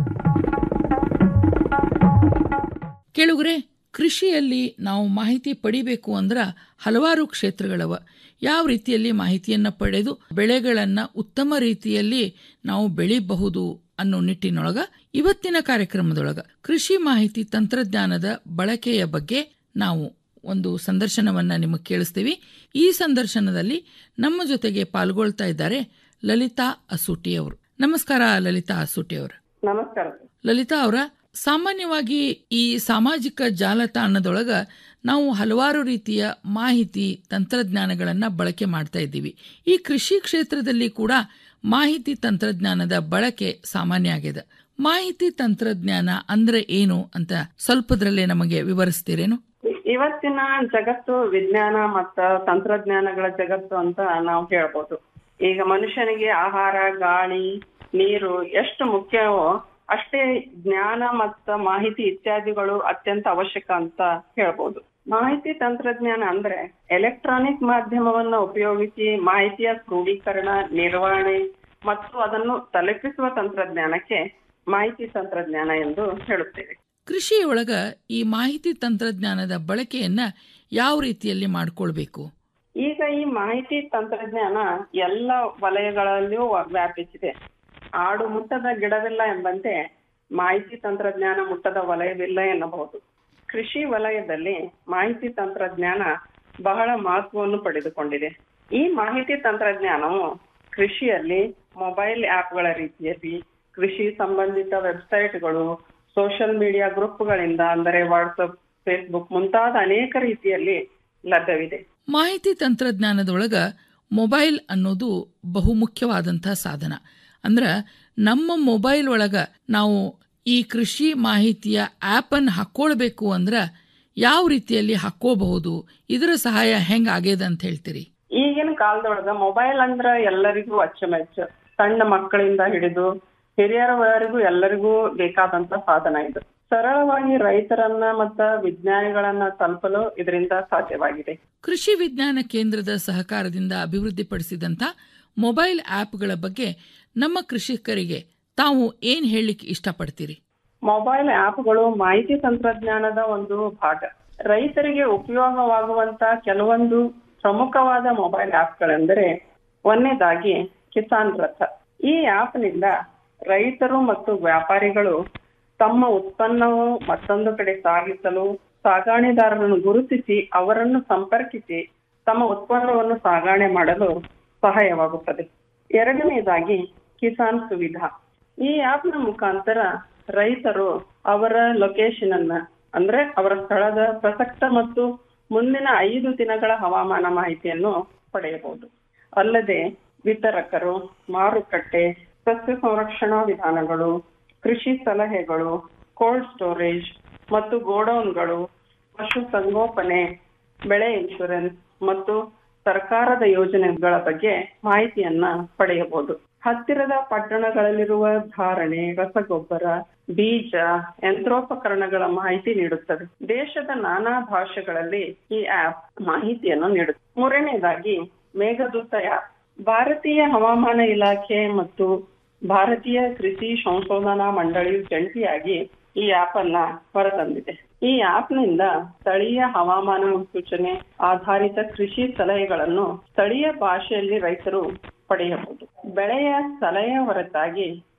ಕೇಳುಗ್ರೆ ಕೃಷಿಯಲ್ಲಿ ನಾವು ಮಾಹಿತಿ ಪಡಿಬೇಕು ಅಂದ್ರ ಹಲವಾರು ಕ್ಷೇತ್ರಗಳವ ಯಾವ ರೀತಿಯಲ್ಲಿ ಮಾಹಿತಿಯನ್ನ ಪಡೆದು ಬೆಳೆಗಳನ್ನ ಉತ್ತಮ ರೀತಿಯಲ್ಲಿ ನಾವು ಬೆಳಿಬಹುದು ಅನ್ನೋ ನಿಟ್ಟಿನೊಳಗ ಇವತ್ತಿನ ಕಾರ್ಯಕ್ರಮದೊಳಗ ಕೃಷಿ ಮಾಹಿತಿ ತಂತ್ರಜ್ಞಾನದ ಬಳಕೆಯ ಬಗ್ಗೆ ನಾವು ಒಂದು ಸಂದರ್ಶನವನ್ನ ನಿಮಗೆ ಕೇಳಿಸ್ತೀವಿ ಈ ಸಂದರ್ಶನದಲ್ಲಿ ನಮ್ಮ ಜೊತೆಗೆ ಪಾಲ್ಗೊಳ್ತಾ ಇದ್ದಾರೆ ಲಲಿತಾ ಅಸೂಟಿ ಅವರು ನಮಸ್ಕಾರ ಲಲಿತಾ ಅಸೂಟಿ ಅವರು ನಮಸ್ಕಾರ ಲಲಿತಾ ಅವರ ಸಾಮಾನ್ಯವಾಗಿ ಈ ಸಾಮಾಜಿಕ ಜಾಲತಾಣದೊಳಗ ನಾವು ಹಲವಾರು ರೀತಿಯ ಮಾಹಿತಿ ತಂತ್ರಜ್ಞಾನಗಳನ್ನ ಬಳಕೆ ಮಾಡ್ತಾ ಇದ್ದೀವಿ ಈ ಕೃಷಿ ಕ್ಷೇತ್ರದಲ್ಲಿ ಕೂಡ ಮಾಹಿತಿ ತಂತ್ರಜ್ಞಾನದ ಬಳಕೆ ಸಾಮಾನ್ಯ ಆಗಿದೆ ಮಾಹಿತಿ ತಂತ್ರಜ್ಞಾನ ಅಂದ್ರೆ ಏನು ಅಂತ ಸ್ವಲ್ಪದ್ರಲ್ಲೇ ನಮಗೆ ವಿವರಿಸ್ತೀರೇನು ಇವತ್ತಿನ ಜಗತ್ತು ವಿಜ್ಞಾನ ಮತ್ತ ತಂತ್ರಜ್ಞಾನಗಳ ಜಗತ್ತು ಅಂತ ನಾವು ಹೇಳ್ಬೋದು ಈಗ ಮನುಷ್ಯನಿಗೆ ಆಹಾರ ಗಾಳಿ ನೀರು ಎಷ್ಟು ಮುಖ್ಯವೋ ಅಷ್ಟೇ ಜ್ಞಾನ ಮತ್ತ ಮಾಹಿತಿ ಇತ್ಯಾದಿಗಳು ಅತ್ಯಂತ ಅವಶ್ಯಕ ಅಂತ ಹೇಳ್ಬೋದು ಮಾಹಿತಿ ತಂತ್ರಜ್ಞಾನ ಅಂದ್ರೆ ಎಲೆಕ್ಟ್ರಾನಿಕ್ ಮಾಧ್ಯಮವನ್ನ ಉಪಯೋಗಿಸಿ ಮಾಹಿತಿಯ ಕ್ರೋಢೀಕರಣ ನಿರ್ವಹಣೆ ಮತ್ತು ಅದನ್ನು ತಲುಪಿಸುವ ತಂತ್ರಜ್ಞಾನಕ್ಕೆ ಮಾಹಿತಿ ತಂತ್ರಜ್ಞಾನ ಎಂದು ಹೇಳುತ್ತೇವೆ ಕೃಷಿಯೊಳಗ ಈ ಮಾಹಿತಿ ತಂತ್ರಜ್ಞಾನದ ಬಳಕೆಯನ್ನ ಯಾವ ರೀತಿಯಲ್ಲಿ ಮಾಡ್ಕೊಳ್ಬೇಕು ಈಗ ಈ ಮಾಹಿತಿ ತಂತ್ರಜ್ಞಾನ ಎಲ್ಲ ವಲಯಗಳಲ್ಲಿಯೂ ವ- ವ್ಯಾಪಿಸಿದೆ ಆಡು ಮುಟ್ಟದ ಗಿಡವಿಲ್ಲ ಎಂಬಂತೆ ಮಾಹಿತಿ ತಂತ್ರಜ್ಞಾನ ಮುಟ್ಟದ ವಲಯವಿಲ್ಲ ಎನ್ನಬಹುದು ಕೃಷಿ ವಲಯದಲ್ಲಿ ಮಾಹಿತಿ ತಂತ್ರಜ್ಞಾನ ಬಹಳ ಮಹತ್ವವನ್ನು ಪಡೆದುಕೊಂಡಿದೆ ಈ ಮಾಹಿತಿ ತಂತ್ರಜ್ಞಾನವು ಕೃಷಿಯಲ್ಲಿ ಮೊಬೈಲ್ ಆಪ್ಗಳ ರೀತಿಯಲ್ಲಿ ಕೃಷಿ ಸಂಬಂಧಿತ ವೆಬ್ಸೈಟ್ಗಳು ಸೋಷಿಯಲ್ ಮೀಡಿಯಾ ಗ್ರೂಪ್ಗಳಿಂದ ಅಂದರೆ ವಾಟ್ಸಪ್ ಫೇಸ್ಬುಕ್ ಮುಂತಾದ ಅನೇಕ ರೀತಿಯಲ್ಲಿ ಲಭ್ಯವಿದೆ ಮಾಹಿತಿ ತಂತ್ರಜ್ಞಾನದೊಳಗ ಮೊಬೈಲ್ ಅನ್ನೋದು ಬಹುಮುಖ್ಯವಾದಂಥ ಸಾಧನ ಅಂದ್ರ ನಮ್ಮ ಮೊಬೈಲ್ ಒಳಗ ನಾವು ಈ ಕೃಷಿ ಮಾಹಿತಿಯ ಆಪ್ ಅನ್ನು ಹಾಕೊಳ್ಬೇಕು ಅಂದ್ರ ಯಾವ ರೀತಿಯಲ್ಲಿ ಹಾಕೋಬಹುದು ಇದರ ಸಹಾಯ ಹೆಂಗ್ ಆಗ್ಯದ ಅಂತ ಹೇಳ್ತೀರಿ ಈಗಿನ ಕಾಲದೊಳಗ ಮೊಬೈಲ್ ಅಂದ್ರ ಎಲ್ಲರಿಗೂ ಅಚ್ಚುಮೆಚ್ಚು ಸಣ್ಣ ಮಕ್ಕಳಿಂದ ಹಿಡಿದು ಹಿರಿಯರವರೆಗೂ ಎಲ್ಲರಿಗೂ ಬೇಕಾದಂತ ಸಾಧನ ಇದು ಸರಳವಾಗಿ ರೈತರನ್ನ ಮತ್ತ ವಿಜ್ಞಾನಿಗಳನ್ನ ತಲುಪಲು ಇದರಿಂದ ಸಾಧ್ಯವಾಗಿದೆ ಕೃಷಿ ವಿಜ್ಞಾನ ಕೇಂದ್ರದ ಸಹಕಾರದಿಂದ ಅಭಿವೃದ್ಧಿಪಡಿಸಿದಂಥ ಮೊಬೈಲ್ ಆಪ್ಗಳ ಬಗ್ಗೆ ನಮ್ಮ ಕೃಷಿಕರಿಗೆ ತಾವು ಏನ್ ಹೇಳಲಿಕ್ಕೆ ಇಷ್ಟಪಡ್ತೀರಿ ಮೊಬೈಲ್ ಆಪ್ಗಳು ಮಾಹಿತಿ ತಂತ್ರಜ್ಞಾನದ ಒಂದು ಭಾಗ ರೈತರಿಗೆ ಉಪಯೋಗವಾಗುವಂತ ಕೆಲವೊಂದು ಪ್ರಮುಖವಾದ ಮೊಬೈಲ್ ಆಪ್ಗಳೆಂದರೆ ಒಂದನೇದಾಗಿ ಕಿಸಾನ್ ರಥ ಈ ಆಪ್ನಿಂದ ರೈತರು ಮತ್ತು ವ್ಯಾಪಾರಿಗಳು ತಮ್ಮ ಉತ್ಪನ್ನವು ಮತ್ತೊಂದು ಕಡೆ ಸಾಗಿಸಲು ಸಾಗಾಣೆದಾರರನ್ನು ಗುರುತಿಸಿ ಅವರನ್ನು ಸಂಪರ್ಕಿಸಿ ತಮ್ಮ ಉತ್ಪನ್ನವನ್ನು ಸಾಗಾಣೆ ಮಾಡಲು ಸಹಾಯವಾಗುತ್ತದೆ ಎರಡನೇದಾಗಿ ಕಿಸಾನ್ ಸುವಿಧಾ ಈ ಆಪ್ನ ಮುಖಾಂತರ ರೈತರು ಅವರ ಲೊಕೇಶನ್ ಅನ್ನ ಅಂದ್ರೆ ಅವರ ಸ್ಥಳದ ಪ್ರಸಕ್ತ ಮತ್ತು ಮುಂದಿನ ಐದು ದಿನಗಳ ಹವಾಮಾನ ಮಾಹಿತಿಯನ್ನು ಪಡೆಯಬಹುದು ಅಲ್ಲದೆ ವಿತರಕರು ಮಾರುಕಟ್ಟೆ ಸಸ್ಯ ಸಂರಕ್ಷಣಾ ವಿಧಾನಗಳು ಕೃಷಿ ಸಲಹೆಗಳು ಕೋಲ್ಡ್ ಸ್ಟೋರೇಜ್ ಮತ್ತು ಗೋಡೌನ್ಗಳು ಪಶು ಸಂಗೋಪನೆ ಬೆಳೆ ಇನ್ಶೂರೆನ್ಸ್ ಮತ್ತು ಸರ್ಕಾರದ ಯೋಜನೆಗಳ ಬಗ್ಗೆ ಮಾಹಿತಿಯನ್ನ ಪಡೆಯಬಹುದು ಹತ್ತಿರದ ಪಟ್ಟಣಗಳಲ್ಲಿರುವ ಧಾರಣೆ ರಸಗೊಬ್ಬರ ಬೀಜ ಯಂತ್ರೋಪಕರಣಗಳ ಮಾಹಿತಿ ನೀಡುತ್ತದೆ ದೇಶದ ನಾನಾ ಭಾಷೆಗಳಲ್ಲಿ ಈ ಆಪ್ ಮಾಹಿತಿಯನ್ನು ನೀಡುತ್ತದೆ ಮೂರನೇದಾಗಿ ಮೇಘದೂತ ಆಪ್ ಭಾರತೀಯ ಹವಾಮಾನ ಇಲಾಖೆ ಮತ್ತು ಭಾರತೀಯ ಕೃಷಿ ಸಂಶೋಧನಾ ಮಂಡಳಿಯು ಜಂಟಿಯಾಗಿ ಈ ಆಪ್ ಅನ್ನ ಹೊರತಂದಿದೆ ಈ ಆಪ್ ನಿಂದ ಸ್ಥಳೀಯ ಹವಾಮಾನ ಮುನ್ಸೂಚನೆ ಆಧಾರಿತ ಕೃಷಿ ಸಲಹೆಗಳನ್ನು ಸ್ಥಳೀಯ ಭಾಷೆಯಲ್ಲಿ ರೈತರು ಪಡೆಯಬಹುದು ಬೆಳೆಯ ಸಲಹೆ ಹೊರತಾಗಿ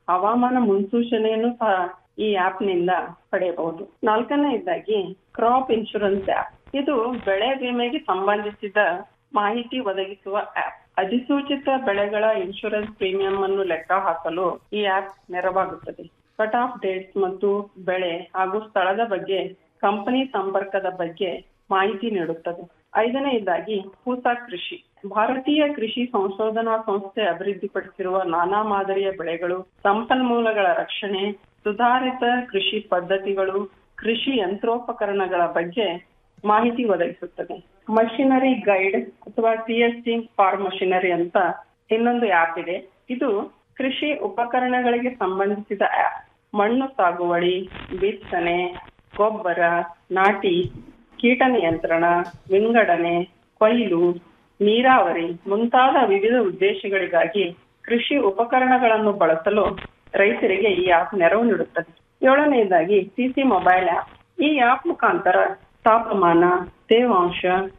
ಹವಾಮಾನ ಮುನ್ಸೂಚನೆಯನ್ನು ಸಹ ಈ ಆಪ್ ನಿಂದ ಪಡೆಯಬಹುದು ನಾಲ್ಕನೆಯದಾಗಿ ಕ್ರಾಪ್ ಇನ್ಶೂರೆನ್ಸ್ ಆಪ್ ಇದು ಬೆಳೆ ವಿಮೆಗೆ ಸಂಬಂಧಿಸಿದ ಮಾಹಿತಿ ಒದಗಿಸುವ ಆಪ್ ಅಧಿಸೂಚಿತ ಬೆಳೆಗಳ ಇನ್ಶೂರೆನ್ಸ್ ಪ್ರೀಮಿಯಂ ಅನ್ನು ಲೆಕ್ಕ ಹಾಕಲು ಈ ಆಪ್ ನೆರವಾಗುತ್ತದೆ ಕಟ್ ಆಫ್ ಡೇಟ್ಸ್ ಮತ್ತು ಬೆಳೆ ಹಾಗೂ ಸ್ಥಳದ ಬಗ್ಗೆ ಕಂಪನಿ ಸಂಪರ್ಕದ ಬಗ್ಗೆ ಮಾಹಿತಿ ನೀಡುತ್ತದೆ ಐದನೆಯದಾಗಿ ಪೂಸಾ ಕೃಷಿ ಭಾರತೀಯ ಕೃಷಿ ಸಂಶೋಧನಾ ಸಂಸ್ಥೆ ಅಭಿವೃದ್ಧಿಪಡಿಸಿರುವ ನಾನಾ ಮಾದರಿಯ ಬೆಳೆಗಳು ಸಂಪನ್ಮೂಲಗಳ ರಕ್ಷಣೆ ಸುಧಾರಿತ ಕೃಷಿ ಪದ್ಧತಿಗಳು ಕೃಷಿ ಯಂತ್ರೋಪಕರಣಗಳ ಬಗ್ಗೆ ಮಾಹಿತಿ ಒದಗಿಸುತ್ತದೆ ಮಷಿನರಿ ಗೈಡ್ ಅಥವಾ C S T for machinery ಅಂತ ಇನ್ನೊಂದು ಆಪ್ ಇದೆ ಇದು ಕೃಷಿ ಉಪಕರಣಗಳಿಗೆ ಸಂಬಂಧಿಸಿದ ಆಪ್ ಮಣ್ಣು ಸಾಗುವಳಿ ಬಿತ್ತನೆ ಗೊಬ್ಬರ ನಾಟಿ ಕೀಟ ನಿಯಂತ್ರಣ ವಿಂಗಡಣೆ ಕೊಯ್ಲು ನೀರಾವರಿ ಮುಂತಾದ ವಿವಿಧ ಉದ್ದೇಶಗಳಿಗಾಗಿ ಕೃಷಿ ಉಪಕರಣಗಳನ್ನು ಬಳಸಲು ರೈತರಿಗೆ ಈ ಆಪ್ ನೆರವು ನೀಡುತ್ತದೆ ಏಳನೆಯದಾಗಿ ಸಿಸಿ ಮೊಬೈಲ್ ಆಪ್ ಈ ಆಪ್ ಮುಖಾಂತರ ತಾಪಮಾನ ತೇವಾಂಶ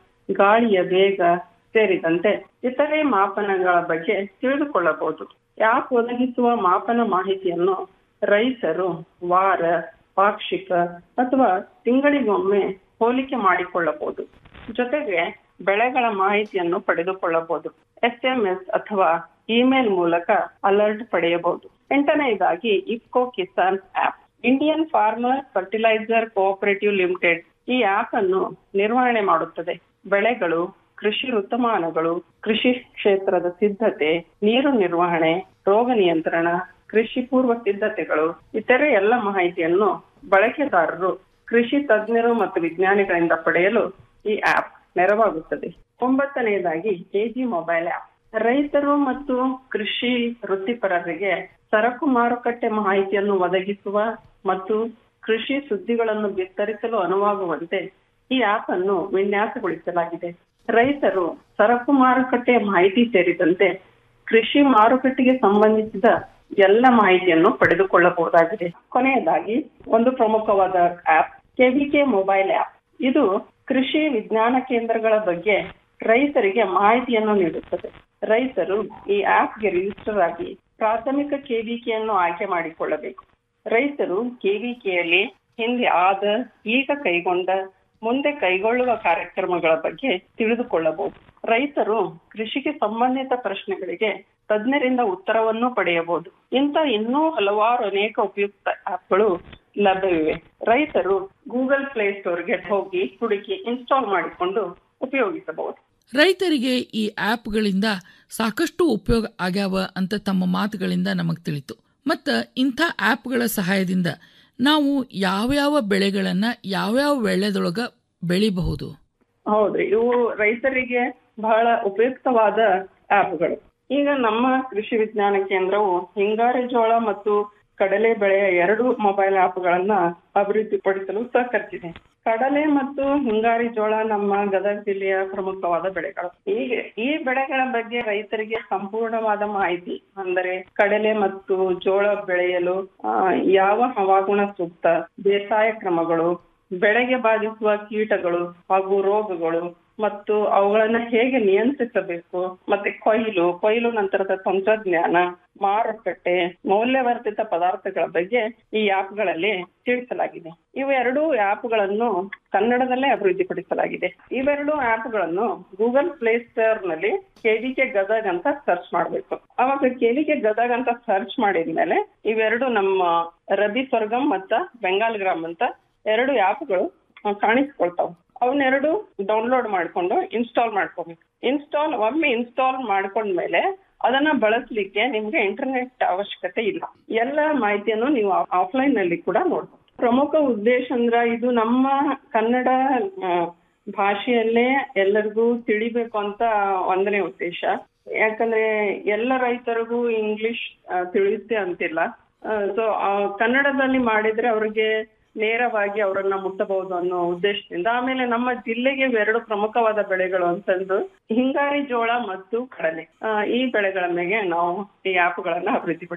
ಗಾಳಿಯ ವೇಗ ಸೇರಿದಂತೆ ಇತರೆ ಮಾಪನಗಳ ಬಗ್ಗೆ ತಿಳಿದುಕೊಳ್ಳಬಹುದು ಆಪ್ ಒದಗಿಸುವ ಮಾಪನ ಮಾಹಿತಿಯನ್ನು ರೈತರು ವಾರ ಪಾಕ್ಷಿಕ ಅಥವಾ ತಿಂಗಳಿಗೊಮ್ಮೆ ಹೋಲಿಕೆ ಮಾಡಿಕೊಳ್ಳಬಹುದು ಜೊತೆಗೆ ಬೆಳೆಗಳ ಮಾಹಿತಿಯನ್ನು ಪಡೆದುಕೊಳ್ಳಬಹುದು ಎಸ್ಎಂಎಸ್ ಅಥವಾ ಇಮೇಲ್ ಮೂಲಕ ಅಲರ್ಟ್ ಪಡೆಯಬಹುದು ಎಂಟನೆಯದಾಗಿ IFFCO Kisan app Indian farmer fertiliser cooperative limited ಈ ಆಪ್ ಅನ್ನು ನಿರ್ವಹಣೆ ಮಾಡುತ್ತದೆ ಬೆಳೆಗಳು ಕೃಷಿ ಋತುಮಾನಗಳು ಕೃಷಿ ಕ್ಷೇತ್ರದ ಸಿದ್ಧತೆ ನೀರು ನಿರ್ವಹಣೆ ರೋಗ ನಿಯಂತ್ರಣ ಕೃಷಿ ಪೂರ್ವ ಸಿದ್ಧತೆಗಳು ಇತರೆ ಎಲ್ಲ ಮಾಹಿತಿಯನ್ನು ಬಳಕೆದಾರರು ಕೃಷಿ ತಜ್ಞರು ಮತ್ತು ವಿಜ್ಞಾನಿಗಳಿಂದ ಪಡೆಯಲು ಈ ಆಪ್ ನೆರವಾಗುತ್ತದೆ ಒಂಬತ್ತನೆಯದಾಗಿ ಎಜಿ ಮೊಬೈಲ್ ಆಪ್ ರೈತರು ಮತ್ತು ಕೃಷಿ ವೃತ್ತಿಪರರಿಗೆ ಸರಕು ಮಾರುಕಟ್ಟೆ ಮಾಹಿತಿಯನ್ನು ಒದಗಿಸುವ ಮತ್ತು ಕೃಷಿ ಸುದ್ದಿಗಳನ್ನು ಬಿತ್ತರಿಸಲು ಅನುವಾಗುವಂತೆ ಈ ಆಪ್ ಅನ್ನು ವಿನ್ಯಾಸಗೊಳಿಸಲಾಗಿದೆ ರೈತರು ಸರಕು ಮಾರುಕಟ್ಟೆಯ ಮಾಹಿತಿ ಸೇರಿದಂತೆ ಕೃಷಿ ಮಾರುಕಟ್ಟೆಗೆ ಸಂಬಂಧಿಸಿದ ಎಲ್ಲ ಮಾಹಿತಿಯನ್ನು ಪಡೆದುಕೊಳ್ಳಬಹುದಾಗಿದೆ ಕೊನೆಯದಾಗಿ ಒಂದು ಪ್ರಮುಖವಾದ ಆಪ್ ಕೆವಿಕೆ ಮೊಬೈಲ್ ಆಪ್ ಇದು ಕೃಷಿ ವಿಜ್ಞಾನ ಕೇಂದ್ರಗಳ ಬಗ್ಗೆ ರೈತರಿಗೆ ಮಾಹಿತಿಯನ್ನು ನೀಡುತ್ತದೆ ರೈತರು ಈ ಆಪ್ಗೆ ರಿಜಿಸ್ಟರ್ ಆಗಿ ಪ್ರಾಥಮಿಕ ಕೆವಿಕೆಯನ್ನು ಆಯ್ಕೆ ಮಾಡಿಕೊಳ್ಳಬೇಕು ರೈತರು ಕೆವಿಕೆಯಲ್ಲಿ ಹಿಂದೆ ಆದ ಈಗ ಕೈಗೊಂಡ ಮುಂದೆ ಕೈಗೊಳ್ಳುವ ಕಾರ್ಯಕ್ರಮಗಳ ಬಗ್ಗೆ ತಿಳಿದುಕೊಳ್ಳಬಹುದು ರೈತರು ಕೃಷಿಗೆ ಸಂಬಂಧಿತ ಪ್ರಶ್ನೆಗಳಿಗೆ ತಜ್ಞರಿಂದ ಉತ್ತರವನ್ನು ಪಡೆಯಬಹುದು ಇಂಥ ಇನ್ನೂ ಹಲವಾರು ಅನೇಕ ಉಪಯುಕ್ತ ಆಪ್ಗಳು ಲಭ್ಯವಿವೆ ರೈತರು ಗೂಗಲ್ ಪ್ಲೇ ಸ್ಟೋರ್ಗೆ ಹೋಗಿ ಹುಡುಕಿ ಇನ್ಸ್ಟಾಲ್ ಮಾಡಿಕೊಂಡು ಉಪಯೋಗಿಸಬಹುದು ರೈತರಿಗೆ ಈ ಆ್ಯಪ್ಗಳಿಂದ ಸಾಕಷ್ಟು ಉಪಯೋಗ ಆಗ್ಯಾವ ಅಂತ ತಮ್ಮ ಮಾತುಗಳಿಂದ ನಮಗೆ ತಿಳಿತು ಮತ್ತು ಇಂಥ ಆ್ಯಪ್ಗಳ ಸಹಾಯದಿಂದ ನಾವು ಯಾವ್ಯಾವ ಬೆಳೆಗಳನ್ನು ಯಾವ್ಯಾವ ವೇಳೆದೊಳಗ ಬೆಳಿಬಹುದು ಹೌದ್ರಿ ಇವು ರೈತರಿಗೆ ಬಹಳ ಉಪಯುಕ್ತವಾದ ಆಪ್ಗಳು ಈಗ ನಮ್ಮ ಕೃಷಿ ವಿಜ್ಞಾನ ಕೇಂದ್ರವು ಹಿಂಗಾರಿ ಜೋಳ ಮತ್ತು ಕಡಲೆ ಬೆಳೆಯ ಎರಡು ಮೊಬೈಲ್ ಆಪ್ಗಳನ್ನ ಅಭಿವೃದ್ಧಿಪಡಿಸಲು ಸಹಕರಿಸಿದೆ ಕಡಲೆ ಮತ್ತು ಹಿಂಗಾರಿ ಜೋಳ ನಮ್ಮ ಗದಗ ಜಿಲ್ಲೆಯ ಪ್ರಮುಖವಾದ ಬೆಳೆಗಳು ಹೀಗೆ ಈ ಬೆಳೆಗಳ ಬಗ್ಗೆ ರೈತರಿಗೆ ಸಂಪೂರ್ಣವಾದ ಮಾಹಿತಿ ಅಂದರೆ ಕಡಲೆ ಮತ್ತು ಜೋಳ ಬೆಳೆಯಲು ಆ, ಯಾವ ಹವಾಗುಣ ಸೂಕ್ತ ಬೇಸಾಯ ಕ್ರಮಗಳು ಬೆಳೆಗೆ ಬಾಧಿಸುವ ಕೀಟಗಳು ಹಾಗೂ ರೋಗಗಳು ಮತ್ತು ಅವುಗಳನ್ನ ಹೇಗೆ ನಿಯಂತ್ರಿಸಬೇಕು ಮತ್ತೆ ಕೊಯ್ಲು ಕೊಯ್ಲು ನಂತರದ ತಂತ್ರಜ್ಞಾನ ಮಾರುಕಟ್ಟೆ ಮೌಲ್ಯವರ್ಧಿತ ಪದಾರ್ಥಗಳ ಬಗ್ಗೆ ಈ ಆಪ್ಗಳಲ್ಲಿ ತಿಳಿಸಲಾಗಿದೆ ಇವೆರಡೂ ಆಪ್ಗಳನ್ನು ಕನ್ನಡದಲ್ಲೇ ಅಭಿವೃದ್ಧಿಪಡಿಸಲಾಗಿದೆ ಇವೆರಡು ಆಪ್ಗಳನ್ನು ಗೂಗಲ್ ಪ್ಲೇ ಸ್ಟೋರ್ ನಲ್ಲಿ ಕೆವಿಕೆ ಗದಗ್ ಅಂತ ಸರ್ಚ್ ಮಾಡಬೇಕು ಅವಾಗ ಕೆವಿಕೆ ಗದಗ್ ಅಂತ ಸರ್ಚ್ ಮಾಡಿದ್ಮೇಲೆ ಇವೆರಡು ನಮ್ಮ ರಬಿ ಸ್ವರ್ಗಂ ಮತ್ತ ಬೆಂಗಾಲ್ ಗ್ರಾಮ್ ಅಂತ ಎರಡು ಆಪ್ಗಳು ಕಾಣಿಸ್ಕೊಳ್ತಾವ ಅವನ್ನೆರಡು ಡೌನ್ಲೋಡ್ ಮಾಡ್ಕೊಂಡು ಇನ್ಸ್ಟಾಲ್ ಮಾಡ್ಕೋಬೇಕು ಇನ್ಸ್ಟಾಲ್ ಒಮ್ಮೆ ಇನ್ಸ್ಟಾಲ್ ಮಾಡ್ಕೊಂಡ್ಮೇಲೆ ಅದನ್ನ ಬಳಸಲಿಕ್ಕೆ ನಿಮ್ಗೆ ಇಂಟರ್ನೆಟ್ ಅವಶ್ಯಕತೆ ಇಲ್ಲ ಎಲ್ಲ ಮಾಹಿತಿಯನ್ನು ನೀವು ಆಫ್ಲೈನ್ ನಲ್ಲಿ ಕೂಡ ನೋಡ್ಬೋದು ಪ್ರಮುಖ ಉದ್ದೇಶ ಅಂದ್ರ ಇದು ನಮ್ಮ ಕನ್ನಡ ಆ, ಭಾಷೆಯಲ್ಲೇ ಎಲ್ಲರಿಗೂ ತಿಳಿಬೇಕು ಅಂತ ಒಂದನೇ ಉದ್ದೇಶ ಯಾಕಂದ್ರೆ ಎಲ್ಲ ರೈತರಿಗೂ ಇಂಗ್ಲಿಷ್ ಆ, ತಿಳಿಯುತ್ತೆ ಅಂತಿಲ್ಲ ಸೊ ಕನ್ನಡದಲ್ಲಿ ಮಾಡಿದ್ರೆ ಅವ್ರಿಗೆ ನೇರವಾಗಿ ಅವರನ್ನ ಮುಟ್ಟಬಹುದು ಅನ್ನೋ ಉದ್ದೇಶದಿಂದ ಆಮೇಲೆ ನಮ್ಮ ಜಿಲ್ಲೆಗೆ ಎರಡು ಪ್ರಮುಖವಾದ ಬೆಳೆಗಳು ಅಂತಂದು ಹಿಂಗಾರಿ ಜೋಳ ಮತ್ತು ಕಡಲೆ ಆ, ಈ ಬೆಳೆಗಳ ಮೇಲೆ ನಾವು ಈ ಆಪ್ಗಳನ್ನ ಅಭಿವೃದ್ಧಿಪಡಿಸಿದ್ದೇವೆ